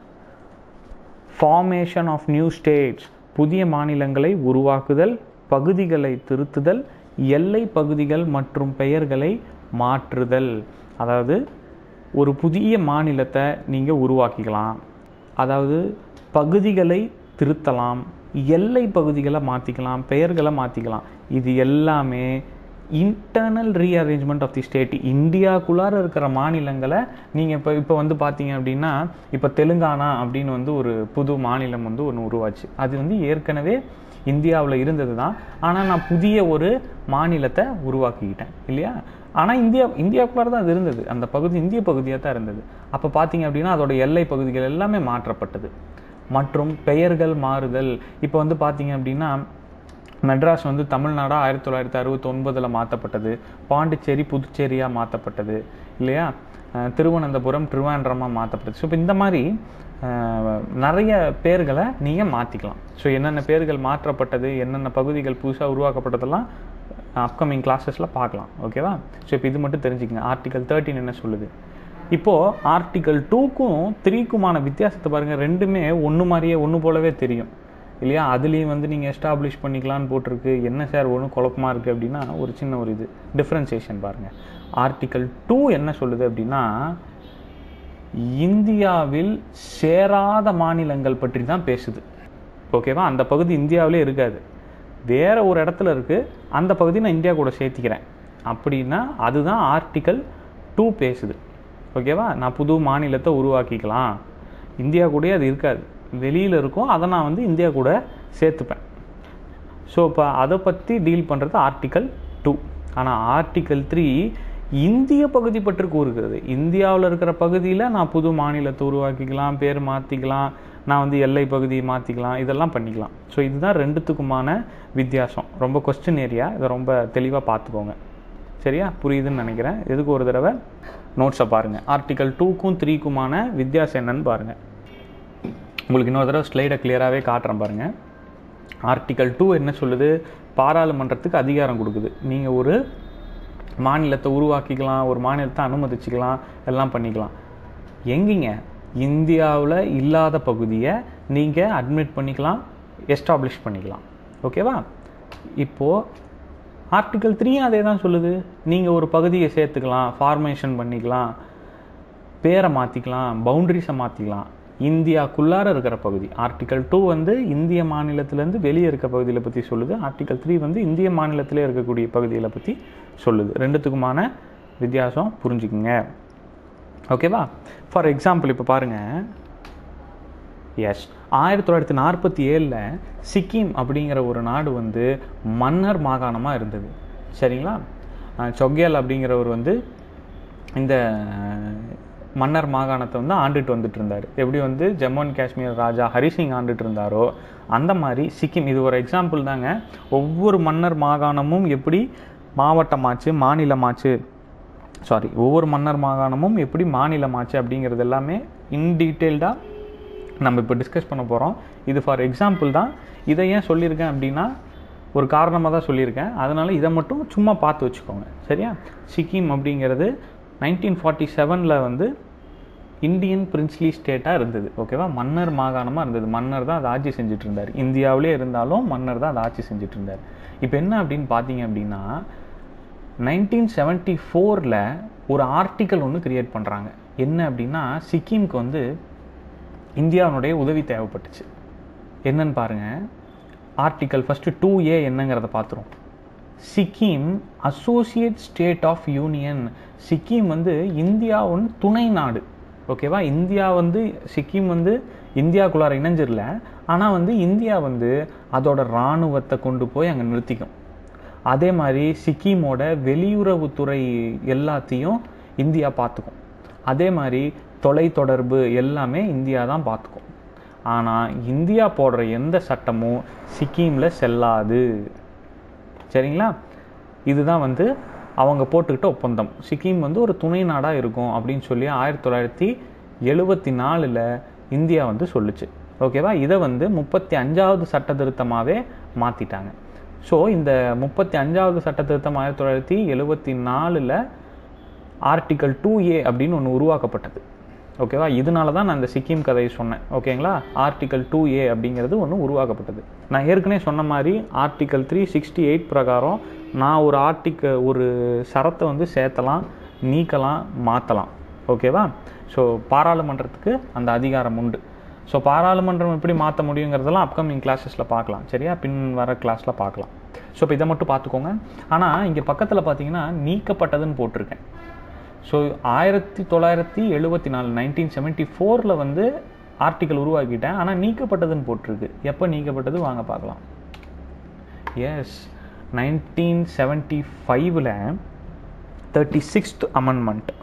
ஃபார்மேஷன் ஆஃப் நியூ ஸ்டேட்ஸ் புதிய மாநிலங்களை உருவாக்குதல் பகுதிகளை திருத்துதல் எல்லை பகுதிகள் மற்றும் பெயர்களை மாற்றுதல் அதாவது ஒரு புதிய மாநிலத்தை நீங்கள் உருவாக்கிக்கலாம் அதாவது பகுதிகளை திருத்தலாம் எல்லை பகுதிகளை மாற்றிக்கலாம் பெயர்களை மாற்றிக்கலாம் இது எல்லாமே internal rearrangement of the state இந்தியாக்குள்ளார இருக்கிற மாநிலங்களை நீங்கள் இப்போ இப்போ வந்து பார்த்தீங்க அப்படின்னா இப்போ தெலுங்கானா அப்படின்னு வந்து ஒரு புது மாநிலம் வந்து ஒன்று உருவாச்சு அது வந்து ஏற்கனவே இந்தியாவில் இருந்தது தான் ஆனால் நான் புதிய ஒரு மாநிலத்தை உருவாக்கிக்கிட்டேன் இல்லையா ஆனால் இந்தியா இந்தியாவுக்குள்ளார தான் அது இருந்தது அந்த பகுதி இந்திய பகுதியாக தான் இருந்தது அப்போ பார்த்தீங்க அப்படின்னா அதோட எல்லை பகுதிகள் எல்லாமே மாற்றப்பட்டது மற்றும் பெயர்கள் மாறுதல் இப்போ வந்து பார்த்தீங்க அப்படின்னா மெட்ராஸ் வந்து தமிழ்நாடா ஆயிரத்தி தொள்ளாயிரத்தி அறுபத்தி ஒன்பதில் மாற்றப்பட்டது பாண்டிச்சேரி புதுச்சேரியாக மாற்றப்பட்டது இல்லையா அஹ் திருவனந்தபுரம் திருவாண்டரமாக மாற்றப்பட்டது ஸோ இப்போ இந்த மாதிரி அஹ், நிறைய பேர்களை நீங்கள் மாற்றிக்கலாம் ஸோ என்னென்ன பேர்கள் மாற்றப்பட்டது என்னென்ன பகுதிகள் புதுசாக உருவாக்கப்பட்டதெல்லாம் அப்கமிங் கிளாஸஸில் பார்க்கலாம் ஓகேவா ஸோ இப்போ இது மட்டும் தெரிஞ்சுக்கங்க ஆர்டிகல் தேர்ட்டின் என்ன சொல்லுது இப்போது ஆர்டிகல் டூக்கும் த்ரீக்குமான வித்தியாசத்தை பாருங்கள் ரெண்டுமே ஒன்று மாதிரியே ஒன்று போலவே தெரியும் இல்லையா அதுலேயும் வந்து நீங்கள் எஸ்டாப்ளிஷ் பண்ணிக்கலான்னு போட்டிருக்கு என்ன சார் ஒன்றும் குழப்பமாக இருக்குது அப்படின்னா ஒரு சின்ன ஒரு இது டிஃப்ரென்சியேஷன் பாருங்கள் ஆர்டிகல் டூ என்ன சொல்லுது அப்படின்னா இந்தியாவில் சேராத மாநிலங்கள் பற்றி தான் பேசுது ஓகேவா அந்த பகுதி இந்தியாவிலே இருக்காது வேற ஒரு இடத்துல இருக்குது அந்த பகுதி நான் இந்தியா கூட சேர்த்திக்கிறேன் அப்படின்னா அதுதான் ஆர்டிக்கல் டூ பேசுது ஓகேவா நான் புது மாநிலத்தை உருவாக்கிக்கலாம் இந்தியா கூடயே அது இருக்காது வெளியில் இருக்கும் அதை நான் வந்து இந்தியா கூட சேர்த்துப்பேன் ஸோ இப்போ அதை பற்றி டீல் பண்ணுறது ஆர்டிக்கல் டூ ஆனால் ஆர்டிக்கல் த்ரீ இந்திய பகுதி பற்றி கூறுகிறது இந்தியாவில் இருக்கிற பகுதியில் நான் புது மாநிலத்தை உருவாக்கிக்கலாம் பேர் மாற்றிக்கலாம் நான் வந்து எல்லை பகுதியை மாற்றிக்கலாம் இதெல்லாம் பண்ணிக்கலாம் ஸோ இதுதான் ரெண்டுத்துக்குமான வித்தியாசம் ரொம்ப கொஸ்டின் ஏரியா இதை ரொம்ப தெளிவாக பார்த்துக்கோங்க சரியா புரியுதுன்னு நினைக்கிறேன் எதுக்கு ஒரு தடவை நோட்ஸை பாருங்கள் ஆர்டிக்கல் டூக்கும் த்ரீக்குமான வித்தியாசம் என்னன்னு பாருங்கள் உங்களுக்கு இன்னொரு தடவை ஸ்லைடை கிளியராகவே காட்டுறேன் பாருங்கள் ஆர்டிக்கல் டூ என்ன சொல்லுது பாராளுமன்றத்துக்கு அதிகாரம் கொடுக்குது நீங்கள் ஒரு மாநிலத்தை உருவாக்கிக்கலாம் ஒரு மாநிலத்தை அனுமதிச்சுக்கலாம் எல்லாம் பண்ணிக்கலாம் எங்கேங்க இந்தியாவில் இல்லாத பகுதியை நீங்கள் அட்மிட் பண்ணிக்கலாம் எஸ்டாப்ளிஷ் பண்ணிக்கலாம் ஓகேவா இப்போது ஆர்டிக்கல் த்ரீயும் அதே தான் சொல்லுது நீங்கள் ஒரு பகுதியை சேர்த்துக்கலாம் ஃபார்மேஷன் பண்ணிக்கலாம் பேரை மாற்றிக்கலாம் பவுண்டரிஸை மாற்றிக்கலாம் இந்தியாக்குள்ளார இருக்கிற பகுதி ஆர்டிக்கல் டூ வந்து இந்திய மாநிலத்திலேருந்து வெளியே இருக்க பகுதிகளை பற்றி சொல்லுது ஆர்டிக்கல் த்ரீ வந்து இந்திய மாநிலத்திலே இருக்கக்கூடிய பகுதிகளை பற்றி சொல்லுது ரெண்டுத்துக்குமான வித்தியாசம் புரிஞ்சுக்குங்க ஓகேவா ஃபார் எக்ஸாம்பிள் இப்போ பாருங்கள் எஸ் ஆயிரத்தி தொள்ளாயிரத்தி நாற்பத்தி ஏழில் சிக்கிம் அப்படிங்கிற ஒரு நாடு வந்து மன்னர் மாகாணமாக இருந்தது சரிங்களா அஹ் சொக்யால் அப்படிங்கிறவர் வந்து இந்த மன்னர் மாகாணத்தை வந்து ஆண்டுட்டு வந்துட்டு இருந்தார் எப்படி வந்து ஜம்மு அண்ட் காஷ்மீர் ராஜா ஹரிசிங் ஆண்டுட்டு இருந்தாரோ அந்த மாதிரி சிக்கிம் இது ஒரு எக்ஸாம்பிள் தாங்க ஒவ்வொரு மன்னர் மாகாணமும் எப்படி மாவட்டமாச்சு மாநிலமாச்சு சாரி ஒவ்வொரு மன்னர் மாகாணமும் எப்படி மாநிலமாச்சு அப்படிங்கிறது எல்லாமே இன் டீட்டெயில்டாக நம்ம இப்போ டிஸ்கஸ் பண்ண போகிறோம் இது ஃபார் எக்ஸாம்பிள் தான் இதை ஏன் சொல்லியிருக்கேன் அப்படின்னா ஒரு காரணமாக தான் சொல்லியிருக்கேன் அதனால் இதை மட்டும் சும்மா பார்த்து வச்சுக்கோங்க சரியா சிக்கிம் அப்படிங்கிறது நைன்டீன் ஃபார்ட்டி செவனில் வந்து இந்தியன் பிரின்ஸ்லி ஸ்டேட்டாக இருந்தது ஓகேவா மன்னர் மாகாணமாக இருந்தது மன்னர் தான் அதை ஆட்சி செஞ்சுட்டு இருந்தார் இந்தியாவிலே இருந்தாலும் மன்னர் தான் அதை ஆட்சி செஞ்சுட்டு இருந்தார் இப்போ என்ன அப்படின்னு பார்த்தீங்க அப்படின்னா நைன்டீன் செவன்ட்டி ஃபோரில் ஒரு ஆர்டிக்கல் ஒன்று கிரியேட் பண்ணுறாங்க என்ன அப்படின்னா சிக்கிம்க்கு வந்து இந்தியாவினுடைய உதவி தேவைப்பட்டுச்சு என்னன்னு பாருங்க ஆர்டிக்கல் ஃபஸ்ட்டு டூ ஏ என்னங்கிறத பார்த்துரும் Sikkim associate state of union Sikkim வந்து இந்தியாவின் துணை நாடு ஓகேவா இந்தியா வந்து சிக்கிம் வந்து இந்தியாக்குள்ளார இணைஞ்சிரல ஆனால் வந்து இந்தியா வந்து அதோட இராணுவத்தை கொண்டு போய் அங்கே நிறுத்திக்கும் அதே மாதிரி சிக்கிமோட வெளியுறவுத்துறை எல்லாத்தையும் இந்தியா பார்த்துக்கும் அதே மாதிரி தொலைத்தொடர்பு எல்லாமே இந்தியா தான் பார்த்துக்கும் ஆனால் இந்தியா போடுற எந்த சட்டமும் சிக்கிமில் செல்லாது சரிங்களா இதுதான் வந்து அவங்க போட்டுக்கிட்ட ஒப்பந்தம் சிக்கிம் வந்து ஒரு துணை நாடாக இருக்கும் அப்படின்னு சொல்லி ஆயிரத்தி தொள்ளாயிரத்தி எழுபத்தி நாலில் இந்தியா வந்து சொல்லுச்சு ஓகேவா இதை வந்து முப்பத்தி அஞ்சாவது சட்ட திருத்தமாகவே மாற்றிட்டாங்க ஸோ இந்த முப்பத்தி அஞ்சாவது சட்ட திருத்தம் ஆயிரத்தி தொள்ளாயிரத்தி எழுபத்தி நாலில் ஆர்டிக்கல் டூ ஏ அப்படின்னு ஒன்று உருவாக்கப்பட்டது ஓகேவா இதனால தான் நான் இந்த சிக்கிம் கதையை சொன்னேன் ஓகேங்களா ஆர்டிக்கல் டூ ஏ அப்படிங்கிறது ஒன்று உருவாக்கப்பட்டது நான் ஏற்கனவே சொன்ன மாதிரி ஆர்டிக்கல் த்ரீ சிக்ஸ்டி எயிட் பிரகாரம் நான் ஒரு ஆர்டிக்க ஒரு சரத்தை வந்து சேர்த்தலாம் நீக்கலாம் மாற்றலாம் ஓகேவா ஸோ பாராளுமன்றத்துக்கு அந்த அதிகாரம் உண்டு ஸோ பாராளுமன்றம் எப்படி மாற்ற முடியுங்கிறதெல்லாம் அப்கமிங் கிளாஸஸில் பார்க்கலாம் சரியா பின் வர கிளாஸில் பார்க்கலாம் ஸோ இப்போ இதை மட்டும் பார்த்துக்கோங்க ஆனால் இங்கே பக்கத்தில் பார்த்தீங்கன்னா நீக்கப்பட்டதுன்னு போட்டிருக்கேன் ஸோ ஆயிரத்தி தொள்ளாயிரத்தி எழுபத்தி நாலு நைன்டீன் செவன்ட்டி ஃபோரில் வந்து ஆர்டிக்கல் உருவாக்கிட்டேன் ஆனால் நீக்கப்பட்டதுன்னு போட்டிருக்கு எப்போ நீக்கப்பட்டது வாங்க பார்க்கலாம் எஸ் நைன்டீன் செவன்ட்டி ஃபைவ்ல தேர்ட்டி சிக்ஸ்த் அமெண்ட்மெண்ட்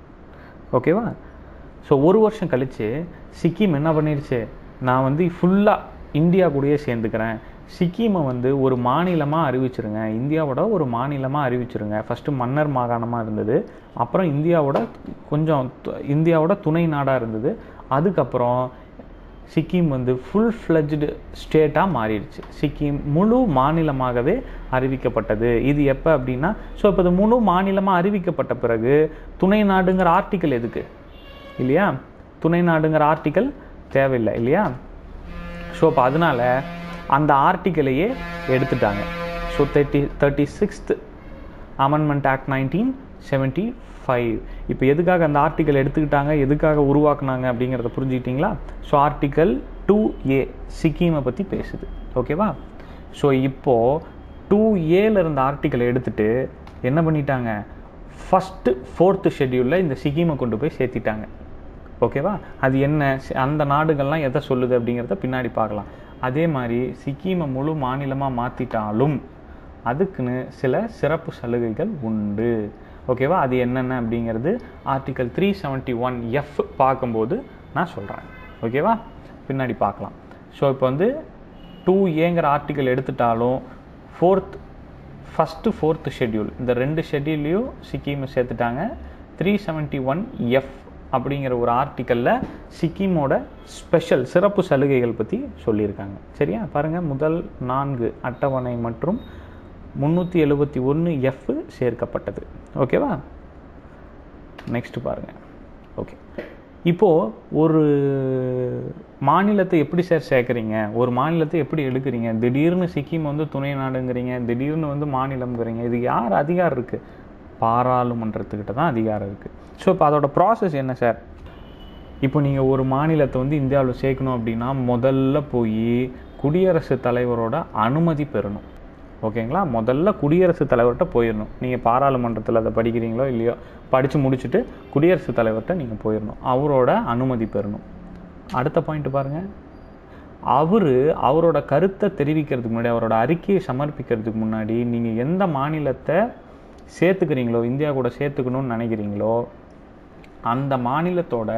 ஓகேவா ஸோ ஒரு வருஷம் கழித்து சிக்கிம் என்ன பண்ணிருச்சு நான் வந்து ஃபுல்லாக இந்தியா கூடயே சேர்ந்துக்கிறேன் சிக்கிமை வந்து ஒரு மாநிலமாக அறிவிச்சிருங்க இந்தியாவோட ஒரு மாநிலமாக அறிவிச்சிருங்க ஃபஸ்ட்டு மன்னர் மாகாணமாக இருந்தது அப்புறம் இந்தியாவோட கொஞ்சம் து- இந்தியாவோட துணை நாடாக இருந்தது அதுக்கப்புறம் சிக்கிம் வந்து ஃபுல் ஃப்ளஜ்டு ஸ்டேட்டாக மாறிடுச்சு சிக்கிம் முழு மாநிலமாகவே அறிவிக்கப்பட்டது இது எப்போ அப்படின்னா ஸோ இப்போ இது முழு மாநிலமாக அறிவிக்கப்பட்ட பிறகு துணை நாடுங்கிற ஆர்டிக்கல் எதுக்கு இல்லையா துணை நாடுங்கிற ஆர்டிக்கல் தேவையில்லை இல்லையா ஸோ அப்போ அதனால அந்த ஆர்டிக்கலையே எடுத்துட்டாங்க so thirty thirty sixth amendment act nineteen seventy five இப்போ எதுக்காக அந்த ஆர்டிக்கல் எடுத்துக்கிட்டாங்க எதுக்காக உருவாக்குனாங்க அப்படிங்கிறத புரிஞ்சுக்கிட்டீங்களா ஸோ ஆர்டிக்கல் டூ ஏ சிக்கிமை பற்றி பேசுது ஓகேவா ஸோ இப்போது டூ ஏல இருந்த ஆர்டிக்கலை எடுத்துட்டு என்ன பண்ணிட்டாங்க ஃபஸ்ட்டு ஃபோர்த்து ஷெட்யூலில் இந்த சிக்கிமை கொண்டு போய் சேர்த்திட்டாங்க ஓகேவா அது என்ன சி- அந்த நாடுகள்லாம் எதை சொல்லுது அப்படிங்கிறத பின்னாடி பார்க்கலாம் அதே மாதிரி சிக்கிமை முழு மாநிலமாக மாற்றிட்டாலும் அதுக்குன்னு சில சிறப்பு சலுகைகள் உண்டு ஓகேவா அது என்னென்ன அப்படிங்கிறது article three seventy one F பார்க்கும்போது நான் சொல்கிறேன் ஓகேவா பின்னாடி பார்க்கலாம் ஸோ இப்போ வந்து டூ ஏங்கிற ஆர்டிக்கல் எடுத்துட்டாலும் ஃபோர்த் ஃபஸ்ட்டு ஃபோர்த்து ஷெட்யூல் இந்த ரெண்டு ஷெட்யூல்லையும் சிக்கிமை சேர்த்துட்டாங்க த்ரீ செவன்ட்டி ஒன் எஃப் அப்படிங்கிற ஒரு ஆர்டிக்கலில் சிக்கிமோட ஸ்பெஷல் சிறப்பு சலுகைகள் பற்றி சொல்லியிருக்காங்க சரியா பாருங்கள் முதல் நான்கு அட்டவணை மற்றும் முந்நூற்றி எழுபத்தி ஒன்று எஃப் சேர்க்கப்பட்டது ஓகேவா நெக்ஸ்ட் பாருங்கள் ஓகே இப்போது ஒரு மாநிலத்தை எப்படி சார் சேர்க்குறீங்க ஒரு மாநிலத்தை எப்படி எடுக்கிறீங்க திடீர்னு சிக்கிம் வந்து துணை நாடுங்கிறீங்க திடீர்னு வந்து மாநிலம்ங்கிறீங்க இது யார் அதிகாரம் இருக்குது பாராளுமன்றத்துக்கிட்ட தான் அதிகாரம் இருக்குது ஸோ இப்போ அதோட ப்ராசஸ் என்ன சார் இப்போ நீங்கள் ஒரு மாநிலத்தை வந்து இந்தியாவில் சேர்க்கணும் அப்படின்னா முதல்ல போய் குடியரசுத் தலைவரோட அனுமதி பெறணும் ஓகேங்களா முதல்ல குடியரசுத் தலைவர்கிட்ட போயிடணும் நீங்கள் பாராளுமன்றத்தில் அதை படிக்கிறீங்களோ இல்லையோ படித்து முடிச்சுட்டு குடியரசுத் தலைவர்கிட்ட நீங்கள் போயிடணும் அவரோட அனுமதி பெறணும் அடுத்த பாயிண்ட் பாருங்கள் அவர் அவரோட கருத்தை தெரிவிக்கிறதுக்கு முன்னாடி அவரோட அறிக்கையை சமர்ப்பிக்கிறதுக்கு முன்னாடி நீங்கள் எந்த மாநிலத்தை சேர்த்துக்கிறீங்களோ இந்தியா கூட சேர்த்துக்கணும்னு நினைக்கிறீங்களோ அந்த மாநிலத்தோட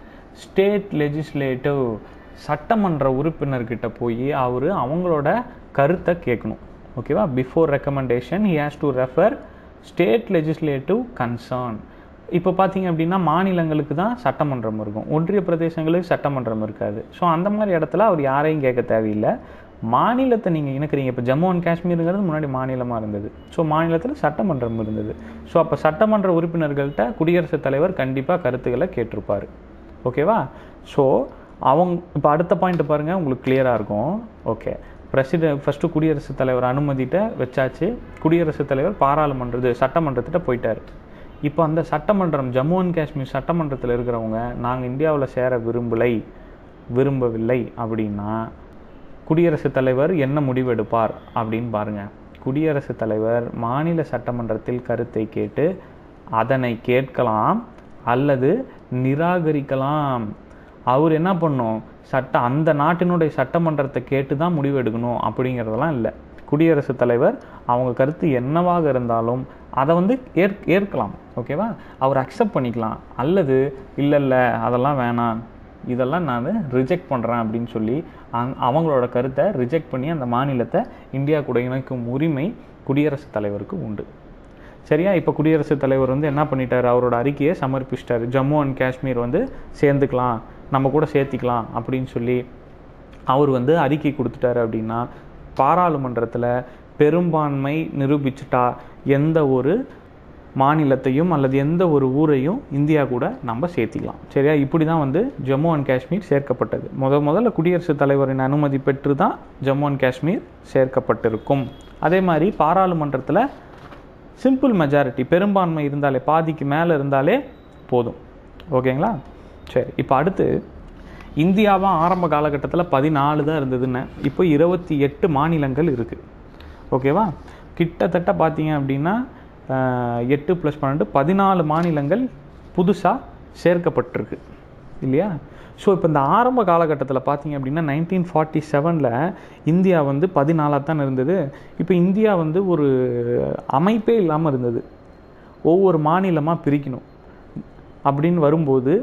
ஸ்டேட் லெஜிஸ்லேட்டிவ் சட்டமன்ற உறுப்பினர்கிட்ட போய் அவர் அவங்களோட கருத்தை கேட்கணும் ஓகேவா before recommendation he has to refer state legislative concern இப்போ பார்த்தீங்க அப்படின்னா மாநிலங்களுக்கு தான் சட்டமன்றம் இருக்கும் ஒன்றிய பிரதேசங்களுக்கு சட்டமன்றம் இருக்காது ஸோ அந்த மாதிரி இடத்துல அவர் யாரையும் கேட்க தேவையில்லை மாநிலத்தை நீங்கள் இணைக்கிறீங்க இப்போ ஜம்மு அண்ட் காஷ்மீருங்கிறது முன்னாடி மாநிலமாக இருந்தது ஸோ மாநிலத்தில் சட்டமன்றம் இருந்தது ஸோ அப்போ சட்டமன்ற உறுப்பினர்கள்ட்ட குடியரசுத் தலைவர் கண்டிப்பாக கருத்துக்களை கேட்டிருப்பார் ஓகேவா ஸோ அவங்க இப்போ அடுத்த பாயிண்ட் பாருங்கள் உங்களுக்கு கிளியராக இருக்கும் ஓகே பிரசிடென்ட் ஃபஸ்ட்டு குடியரசுத் தலைவர் அனுமதிட்ட வச்சாச்சு குடியரசுத் தலைவர் பாராளுமன்றது சட்டமன்றத்திட்ட போயிட்டார் இப்போ அந்த சட்டமன்றம் ஜம்மு அண்ட் காஷ்மீர் சட்டமன்றத்தில் இருக்கிறவங்க நாங்கள் இந்தியாவில் சேர விரும்பலை விரும்பவில்லை அப்படின்னா குடியரசுத் தலைவர் என்ன முடிவெடுப்பார் அப்படின்னு பாருங்க குடியரசுத் தலைவர் மாநில சட்டமன்றத்தில் கருத்தை கேட்டு அதனை கேட்கலாம் அல்லது நிராகரிக்கலாம் அவர் என்ன பண்ணும் சட்ட அந்த நாட்டினுடைய சட்டமன்றத்தை கேட்டு தான் முடிவு எடுக்கணும் அப்படிங்கிறதெல்லாம் இல்லை குடியரசுத் தலைவர் அவங்க கருத்து என்னவாக இருந்தாலும் அதை வந்து ஏற் ஏற்கலாம் ஓகேவா அவர் அக்செப்ட் பண்ணிக்கலாம் அல்லது இல்லை இல்லை அதெல்லாம் வேணாம் இதெல்லாம் நான் ரிஜெக்ட் பண்ணுறேன் அப்படின்னு சொல்லி அங் அவங்களோட கருத்தை ரிஜெக்ட் பண்ணி அந்த மாநிலத்தை இந்தியா கூட இணைக்கும் உரிமை குடியரசுத் தலைவருக்கு உண்டு சரியா இப்போ குடியரசுத் தலைவர் வந்து என்ன பண்ணிட்டார் அவரோட அறிக்கையை சமர்ப்பிச்சிட்டாரு ஜம்மு அண்ட் காஷ்மீர் வந்து சேர்ந்துக்கலாம் நம்ம கூட சேர்த்திக்கலாம் அப்படின்னு சொல்லி அவர் வந்து அறிக்கை கொடுத்துட்டாரு அப்படின்னா பாராளுமன்றத்தில் பெரும்பான்மை நிரூபிச்சுட்டா எந்த ஒரு மாநிலத்தையும் அல்லது எந்த ஒரு ஊரையும் இந்தியா கூட நம்ம சேர்த்திக்கலாம் சரியா இப்படி தான் வந்து ஜம்மு அண்ட் காஷ்மீர் சேர்க்கப்பட்டது முத முதல்ல குடியரசுத் தலைவரின் அனுமதி பெற்று தான் ஜம்மு அண்ட் காஷ்மீர் சேர்க்கப்பட்டிருக்கும் அதே மாதிரி பாராளுமன்றத்தில் சிம்பிள் மெஜாரிட்டி பெரும்பான்மை இருந்தாலே பாதிக்கு மேலே இருந்தாலே போதும் ஓகேங்களா சரி இப்போ அடுத்து இந்தியாவாக ஆரம்ப காலகட்டத்தில் பதினாலு தான் இருந்ததுன்னு இப்போ இருபத்தி எட்டு மாநிலங்கள் இருக்குது ஓகேவா கிட்டத்தட்ட பார்த்தீங்க அப்படின்னா ஆஹ், எட்டு ப்ளஸ் பன்னெண்டு பதினாலு மாநிலங்கள் புதுசாக சேர்க்கப்பட்டிருக்கு இல்லையா ஸோ இப்போ இந்த ஆரம்ப காலகட்டத்தில் பார்த்தீங்க அப்படின்னா நைன்டீன் ஃபார்ட்டி செவனில் இந்தியா வந்து பதினாலாக தான் இருந்தது இப்போ இந்தியா வந்து ஒரு அமைப்பே இல்லாமல் இருந்தது ஒவ்வொரு மாநிலமாக பிரிக்கணும் அப்படின்னு வரும்போது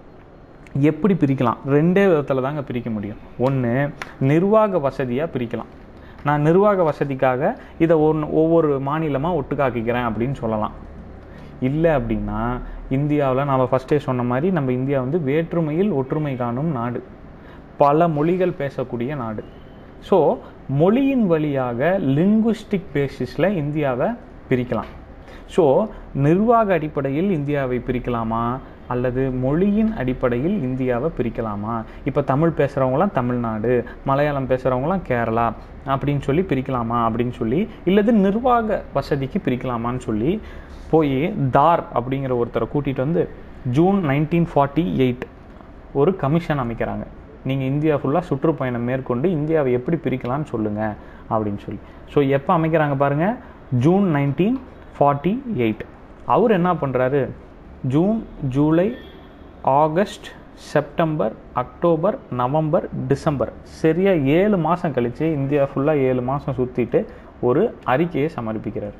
எப்படி பிரிக்கலாம் ரெண்டே விதத்தில் தாங்க பிரிக்க முடியும் ஒன்று நிர்வாக வசதியாக பிரிக்கலாம் நான் நிர்வாக வசதிக்காக இதை ஒன்று ஒவ்வொரு மாநிலமாக ஒட்டுக்காக்கிக்கிறேன் அப்படின்னு சொல்லலாம் இல்லை அப்படின்னா இந்தியாவில் நம்ம ஃபஸ்ட்டே சொன்ன மாதிரி நம்ம இந்தியா வந்து வேற்றுமையில் ஒற்றுமை காணும் நாடு பல மொழிகள் பேசக்கூடிய நாடு ஸோ மொழியின் வழியாக லிங்குஸ்டிக் பேசிஸில் இந்தியாவை பிரிக்கலாம் ஸோ நிர்வாக அடிப்படையில் இந்தியாவை பிரிக்கலாமா அல்லது மொழியின் அடிப்படையில் இந்தியாவை பிரிக்கலாமா இப்போ தமிழ் பேசுகிறவங்களாம் தமிழ்நாடு மலையாளம் பேசுகிறவங்களாம் கேரளா அப்படின்னு சொல்லி பிரிக்கலாமா அப்படின்னு சொல்லி இல்லது நிர்வாக வசதிக்கு பிரிக்கலாமான்னு சொல்லி போய் தார் அப்படிங்கிற ஒருத்தரை கூட்டிகிட்டு வந்து ஜூன் நைன்டீன் ஃபார்ட்டி எயிட் ஒரு கமிஷன் அமைக்கிறாங்க நீங்கள் இந்தியா ஃபுல்லாக சுற்றுப்பயணம் மேற்கொண்டு இந்தியாவை எப்படி பிரிக்கலாம்னு சொல்லுங்கள் அப்படின்னு சொல்லி ஸோ எப்போ அமைக்கிறாங்க பாருங்கள் ஜூன் நைன்டீன் ஃபார்ட்டி எயிட் அவர் என்ன பண்ணுறாரு June July August September October November December சரியாக ஏழு மாதம் கழித்து இந்தியா ஃபுல்லாக ஏழு மாதம் சுற்றிட்டு ஒரு அறிக்கையை சமர்ப்பிக்கிறார்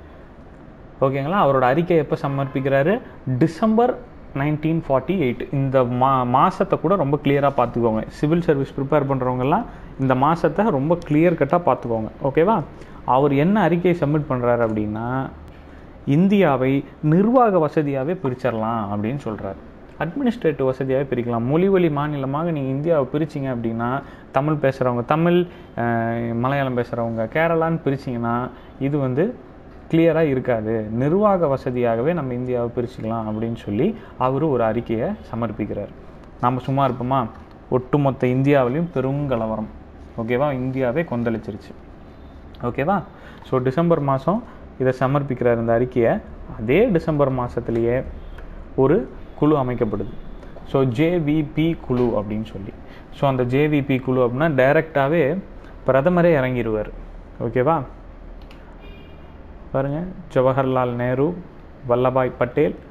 ஓகேங்களா அவரோட அறிக்கை எப்போ சமர்ப்பிக்கிறாரு டிசம்பர் நைன்டீன் ஃபார்ட்டி எயிட் இந்த மா மாதத்தை கூட ரொம்ப கிளியராக பார்த்துக்கோங்க சிவில் சர்வீஸ் ப்ரிப்பேர் பண்ணுறவங்கெல்லாம் இந்த மாதத்தை ரொம்ப கிளியர் கட்டாக பார்த்துக்கோங்க ஓகேவா அவர் என்ன அறிக்கையை சப்மிட் பண்ணுறாரு அப்படின்னா இந்தியாவை நிர்வாக வசதியாகவே பிரிச்சிடலாம் அப்படின்னு சொல்கிறார் அட்மினிஸ்ட்ரேட்டிவ் வசதியாகவே பிரிக்கலாம் மொழி வழி மாநிலமாக நீங்கள் இந்தியாவை பிரிச்சிங்க அப்படின்னா தமிழ் பேசுகிறவங்க தமிழ் அஹ், மலையாளம் பேசுகிறவங்க கேரளான்னு பிரிச்சிங்கன்னா இது வந்து கிளியராக இருக்காது நிர்வாக வசதியாகவே நம்ம இந்தியாவை பிரிச்சுக்கலாம் அப்படின்னு சொல்லி அவர் ஒரு அறிக்கையை சமர்ப்பிக்கிறார் நம்ம சும்மா இருப்போமா ஒட்டுமொத்த இந்தியாவிலையும் பெருங்கலவரம் ஓகேவா இந்தியாவே கொந்தளிச்சிருச்சு ஓகேவா ஸோ டிசம்பர் மாதம் இதை சமர்ப்பிக்கிறார் இந்த அறிக்கையை அதே டிசம்பர் மாதத்துலேயே ஒரு குழு அமைக்கப்படுது ஸோ ஜேவிபி குழு அப்படின்னு சொல்லி ஸோ அந்த ஜேவிபி குழு அப்படின்னா டைரெக்டாகவே பிரதமரே இறங்கிடுவார் ஓகேவா பாருங்க ஜவஹர்லால் நேரு வல்லபாய் பட்டேல்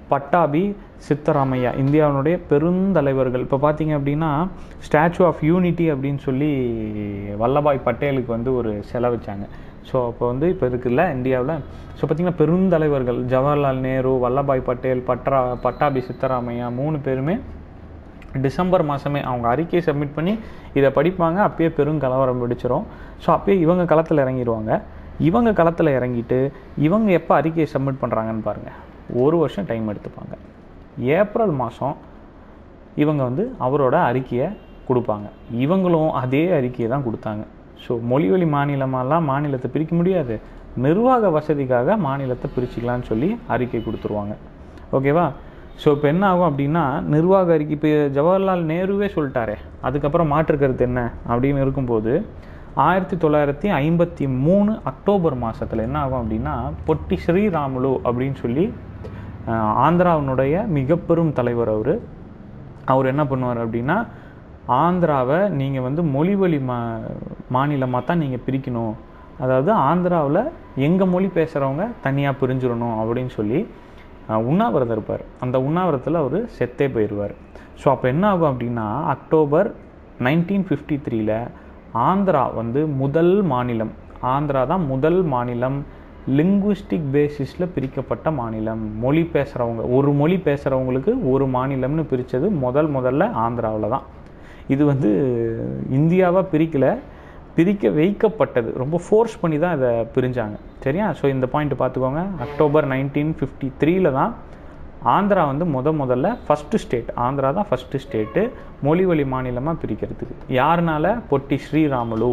பட்டாபி சித்தராமையா இந்தியாவினுடைய பெருந்தலைவர்கள் இப்போ பார்த்தீங்க அப்படின்னா ஸ்டாச்சு ஆஃப் யூனிட்டி அப்படின்னு சொல்லி வல்லபாய் பட்டேலுக்கு வந்து ஒரு செலை வச்சாங்க ஸோ அப்போ வந்து இப்போ இருக்குல்ல இந்தியாவில் ஸோ பார்த்தீங்கன்னா பெருந்தலைவர்கள் ஜவஹர்லால் நேரு வல்லபாய் பட்டேல் பட்ரா பட்டாபி சித்தராமையா மூணு பேருமே டிசம்பர் மாதமே அவங்க அறிக்கையை சப்மிட் பண்ணி இதை படிப்பாங்க அப்பயே பெரும் கலவரம் வெடிச்சிரும் ஸோ அப்பயே இவங்க களத்தில் இறங்கிடுவாங்க இவங்க களத்தில் இறங்கிட்டு இவங்க எப்போ அறிக்கையை சப்மிட் பண்ணுறாங்கன்னு பாருங்கள் ஒரு வருஷம் டைம் எடுத்துப்பாங்க ஏப்ரல் மாதம் இவங்க வந்து அவரோட அறிக்கையை கொடுப்பாங்க இவங்களும் அதே அறிக்கையை தான் கொடுத்தாங்க ஸோ மொழிவழி மாநிலமெல்லாம் மாநிலத்தை பிரிக்க முடியாது நிர்வாக வசதிக்காக மாநிலத்தை பிரிச்சுக்கலான்னு சொல்லி அறிக்கை கொடுத்துருவாங்க ஓகேவா ஸோ இப்போ என்ன ஆகும் அப்படின்னா நிர்வாக அறிக்கை இப்போ ஜவஹர்லால் நேருவே சொல்லிட்டாரே அதுக்கப்புறம் மாற்று கருத்து என்ன அப்படின்னு இருக்கும்போது ஆயிரத்தி தொள்ளாயிரத்தி ஐம்பத்தி மூணு அக்டோபர் மாதத்தில் என்ன ஆகும் அப்படின்னா பொட்டி ஸ்ரீராமுலு அப்படின்னு சொல்லி அஹ், ஆந்திராவினுடைய மிக பெரும் தலைவர் அவர் அவர் என்ன பண்ணுவார் அப்படின்னா ஆந்திராவை நீங்கள் வந்து மொழிவழி மா மாநிலமாக தான் நீங்கள் பிரிக்கணும் அதாவது ஆந்திராவில் எங்கள் மொழி பேசுகிறவங்க தனியாக பிரிஞ்சிடணும் அப்படின்னு சொல்லி அஹ், உண்ணாவிரதம் இருப்பார் அந்த உண்ணாவிரதத்தில் அவர் செத்தே போயிடுவார் ஸோ அப்போ என்ன ஆகும் அப்படின்னா அக்டோபர் நைன்டீன் ஃபிஃப்டி த்ரீல ஆந்திரா வந்து முதல் மாநிலம் ஆந்திரா தான் முதல் மாநிலம் லிங்குவிஸ்டிக் பேசிஸில் பிரிக்கப்பட்ட மாநிலம் மொழி பேசுகிறவங்க ஒரு மொழி பேசுகிறவங்களுக்கு ஒரு மாநிலம்னு பிரித்தது முதல் முதல்ல ஆந்திராவில் தான் இது வந்து இந்தியாவை பிரிக்கலை பிரிக்க வைக்கப்பட்டது ரொம்ப ஃபோர்ஸ் பண்ணி தான் இதை பிரிஞ்சாங்க சரியா ஸோ இந்த பாயிண்ட் பார்த்துக்கோங்க அக்டோபர் நைன்டீன் ஃபிஃப்டி த்ரீல தான் ஆந்திரா வந்து முத முதல்ல ஃபஸ்ட்டு ஸ்டேட் ஆந்திரா தான் ஃபஸ்ட்டு ஸ்டேட்டு மொழி வழி மாநிலமாக பிரிக்கிறதுக்கு யாருனால பொட்டி ஸ்ரீராமுலு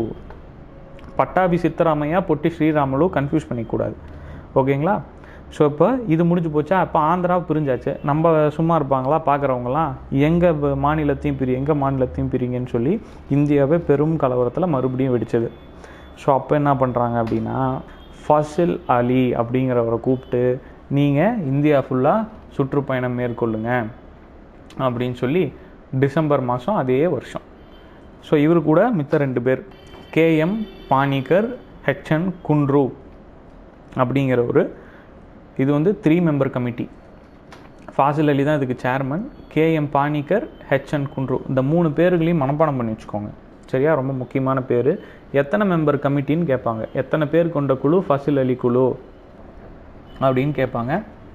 பட்டாபி சித்தராமையா பொட்டி ஸ்ரீராமுலு கன்ஃபியூஸ் பண்ணிக்கூடாது ஓகேங்களா ஸோ இப்போ இது முடிஞ்சு போச்சா இப்போ ஆந்திரா பிரிஞ்சாச்சு நம்ம சும்மா இருப்பாங்களா பார்க்குறவங்களாம் எங்கள் மாநிலத்தையும் பிரி எங்கள் மாநிலத்தையும் பிரிங்கன்னு சொல்லி இந்தியாவே பெரும் கலவரத்தில் மறுபடியும் வெடிச்சது ஸோ அப்போ என்ன பண்ணுறாங்க அப்படின்னா ஃபசில் அலி அப்படிங்கிறவரை கூப்பிட்டு நீங்கள் இந்தியா ஃபுல்லாக சுற்றுப்பயணம் மேற்கொள்ளுங்க அப்படின்னு சொல்லி டிசம்பர் மாதம் அதே வருஷம் ஸோ இவர் கூட மித்த ரெண்டு பேர் கேஎம் பானிகர் ஹெச்என் குன்ரு அப்படிங்கிற ஒரு இது வந்து three member committee Fazal Ali தான் இதுக்கு சேர்மன் கேஎம் பானிகர் ஹெச்என் குன்ரு இந்த மூணு பேர்களையும் மனப்பாடம் பண்ணி வச்சுக்கோங்க சரியா ரொம்ப முக்கியமான பேர் எத்தனை மெம்பர் கமிட்டின்னு கேட்பாங்க எத்தனை பேர் கொண்ட குழு ஃபசில் அலி குழு அப்படின்னு கேட்பாங்க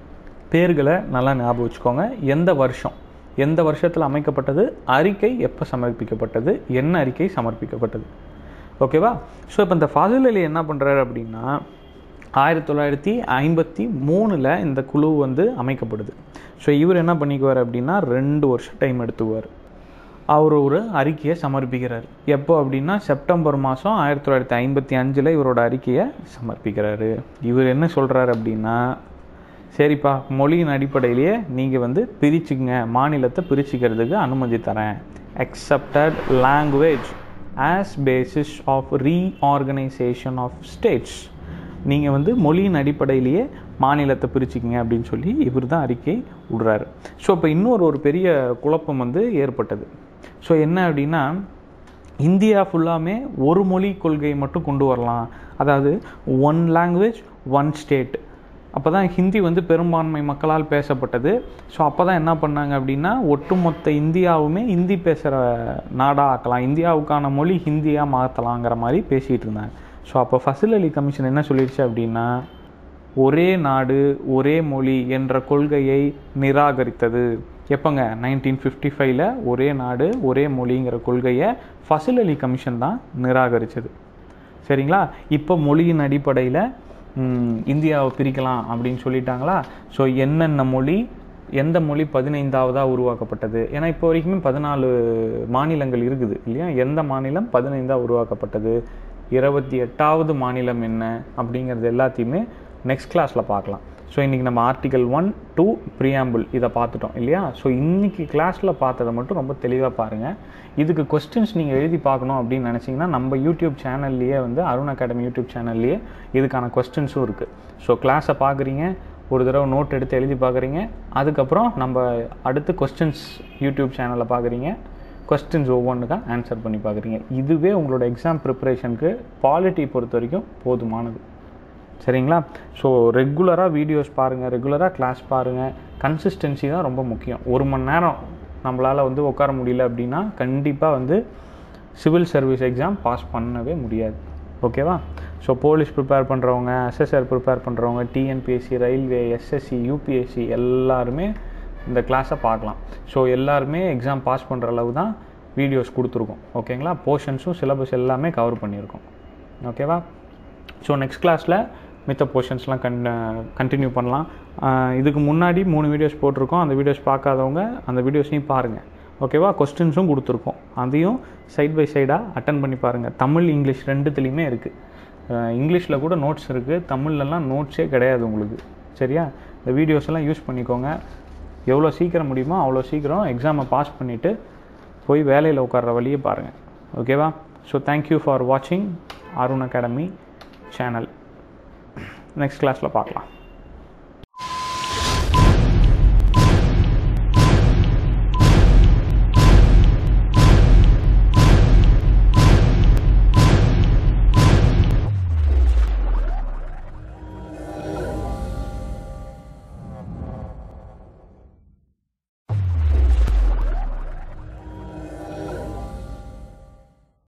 பேர்களை நல்லா ஞாபகம் வச்சுக்கோங்க எந்த வருஷம் எந்த வருஷத்தில் அமைக்கப்பட்டது அறிக்கை எப்போ சமர்ப்பிக்கப்பட்டது என்ன அறிக்கை சமர்ப்பிக்கப்பட்டது ஓகேவா ஸோ இப்போ இந்த ஃபாசில் அலி என்ன பண்ணுறாரு அப்படின்னா ஆயிரத்தி தொள்ளாயிரத்தி ஐம்பத்தி மூணில் இந்த குழு வந்து அமைக்கப்படுது ஸோ இவர் என்ன பண்ணிக்குவார் அப்படின்னா ரெண்டு வருஷம் டைம் எடுத்துக்குவார் அவர் ஒரு அறிக்கையை சமர்ப்பிக்கிறார் எப்போ அப்படின்னா செப்டம்பர் மாதம் ஆயிரத்தி தொள்ளாயிரத்தி ஐம்பத்தி அஞ்சில் இவரோட அறிக்கையை சமர்ப்பிக்கிறாரு இவர் என்ன சொல்கிறாரு அப்படின்னா சரிப்பா மொழியின் அடிப்படையிலேயே நீங்கள் வந்து பிரிச்சுங்க மாநிலத்தை பிரிச்சுக்கிறதுக்கு அனுமதி தரேன் accepted language as basis of reorganisation of states நீங்கள் வந்து மொழியின் அடிப்படையிலேயே மாநிலத்தை பிரிச்சுக்கிங்க அப்படின்னு சொல்லி இவர் தான் அறிக்கை விடுறாரு ஸோ இப்போ இன்னொரு ஒரு பெரிய குழப்பம் வந்து ஏற்பட்டது ஸோ என்ன அப்படின்னா இந்தியா ஃபுல்லாமே ஒரு மொழி கொள்கையை மட்டும் கொண்டு வரலாம் அதாவது ஒன் லாங்குவேஜ் ஒன் ஸ்டேட் அப்போ தான் ஹிந்தி வந்து பெரும்பான்மை மக்களால் பேசப்பட்டது ஸோ அப்போ தான் என்ன பண்ணாங்க அப்படின்னா ஒட்டுமொத்த இந்தியாவுமே ஹிந்தி பேசுகிற நாடாக ஆக்கலாம் இந்தியாவுக்கான மொழி ஹிந்தியாக மாற்றலாங்கிற மாதிரி பேசிகிட்டு இருந்தாங்க ஸோ அப்போ ஃபசில் அலி கமிஷன் என்ன சொல்லிடுச்சு அப்படின்னா ஒரே நாடு ஒரே மொழி என்ற கொள்கையை நிராகரித்தது எப்போங்க நைன்டீன் ஃபிஃப்டி ஃபைவ்ல ஒரே நாடு ஒரே மொழிங்கிற கொள்கையை ஃபசில் அலி கமிஷன் தான் நிராகரித்தது சரிங்களா இப்போ மொழியின் அடிப்படையில் இந்தியாவை பிரிக்கலாம் அப்படின்னு சொல்லிட்டாங்களா ஸோ என்னென்ன மொழி எந்த மொழி பதினைந்தாவதாக உருவாக்கப்பட்டது ஏன்னா இப்போ வரைக்குமே பதினாலு மாநிலங்கள் இருக்குது இல்லையா எந்த மாநிலம் பதினைந்தாக உருவாக்கப்பட்டது இருபத்தி எட்டாவது மாநிலம் என்ன அப்படிங்கிறது எல்லாத்தையுமே நெக்ஸ்ட் கிளாஸில் பார்க்கலாம் ஸோ இன்றைக்கி நம்ம ஆர்டிகல் ஒன் டூ ப்ரியாம்பிள் இதை பார்த்துட்டோம் இல்லையா ஸோ இன்றைக்கி கிளாஸில் பார்த்ததை மட்டும் ரொம்ப தெளிவாக பாருங்கள் இதுக்கு கொஸ்டின்ஸ் நீங்கள் எழுதி பார்க்கணும் அப்படின்னு நினச்சிங்கன்னா நம்ம யூடியூப் சேனல்லையே வந்து அருண் அகாடமி யூடியூப் சேனல்லையே இதுக்கான கொஸ்டின்ஸும் இருக்குது ஸோ கிளாஸை பார்க்குறீங்க ஒரு தடவை நோட் எடுத்து எழுதி பார்க்குறீங்க அதுக்கப்புறம் நம்ம அடுத்து கொஸ்டின்ஸ் யூடியூப் சேனலில் பார்க்குறீங்க கொஸ்டின்ஸ் ஒவ்வொன்றுக்கும் ஆன்சர் பண்ணி பார்க்குறீங்க இதுவே உங்களோட எக்ஸாம் ப்ரிப்பரேஷனுக்கு பாலிட்டி பொறுத்த வரைக்கும் போதுமானது சரிங்களா ஸோ ரெகுலராக வீடியோஸ் பாருங்கள் ரெகுலராக கிளாஸ் பாருங்கள் கன்சிஸ்டன்சி தான் ரொம்ப முக்கியம் ஒரு மணி நேரம் நம்மளால் வந்து உட்கார முடியல அப்படின்னா கண்டிப்பாக வந்து சிவில் சர்வீஸ் எக்ஸாம் பாஸ் பண்ணவே முடியாது ஓகேவா ஸோ போலீஸ் ப்ரிப்பேர் பண்ணுறவங்க எஸ்எஸ்ஆர் ப்ரிப்பேர் பண்ணுறவங்க டிஎன்பிஎஸ்சி ரயில்வே எஸ்எஸ்சி யூபிஎஸ்சி எல்லாருமே இந்த கிளாஸை பார்க்கலாம் ஸோ எல்லாருமே எக்ஸாம் பாஸ் பண்ணுற அளவு தான் வீடியோஸ் கொடுத்துருக்கோம் ஓகேங்களா போர்ஷன்ஸும் சிலபஸ் எல்லாமே கவர் பண்ணியிருக்கோம் ஓகேவா ஸோ நெக்ஸ்ட் கிளாஸில் மித்த போர்ஷன்ஸ்லாம் கன் கண்டினியூ பண்ணலாம் ஆஹ் இதுக்கு முன்னாடி மூணு வீடியோஸ் போட்டிருக்கோம் அந்த வீடியோஸ் பார்க்காதவங்க அந்த வீடியோஸையும் பாருங்கள் ஓகேவா கொஸ்டின்ஸும் கொடுத்துருக்கோம் அதையும் சைட் பை சைடாக அட்டன் பண்ணி பாருங்கள் தமிழ் இங்கிலீஷ் ரெண்டுத்துலேயுமே இருக்குது இங்கிலீஷில் கூட நோட்ஸ் இருக்குது தமிழ்லலாம் நோட்ஸே கிடையாது உங்களுக்கு சரியா இந்த வீடியோஸ் எல்லாம் யூஸ் பண்ணிக்கோங்க எவ்வளோ சீக்கிரம் முடியுமோ அவ்வளோ சீக்கிரம் எக்ஸாமை பாஸ் பண்ணிவிட்டு போய் வேலையில் உட்கார்ற வழியை பாருங்கள் ஓகேவா ஸோ தேங்க்யூ ஃபார் வாட்சிங் அருண் அகாடமி சேனல் நெக்ஸ்ட் கிளாஸில் பார்க்கலாம்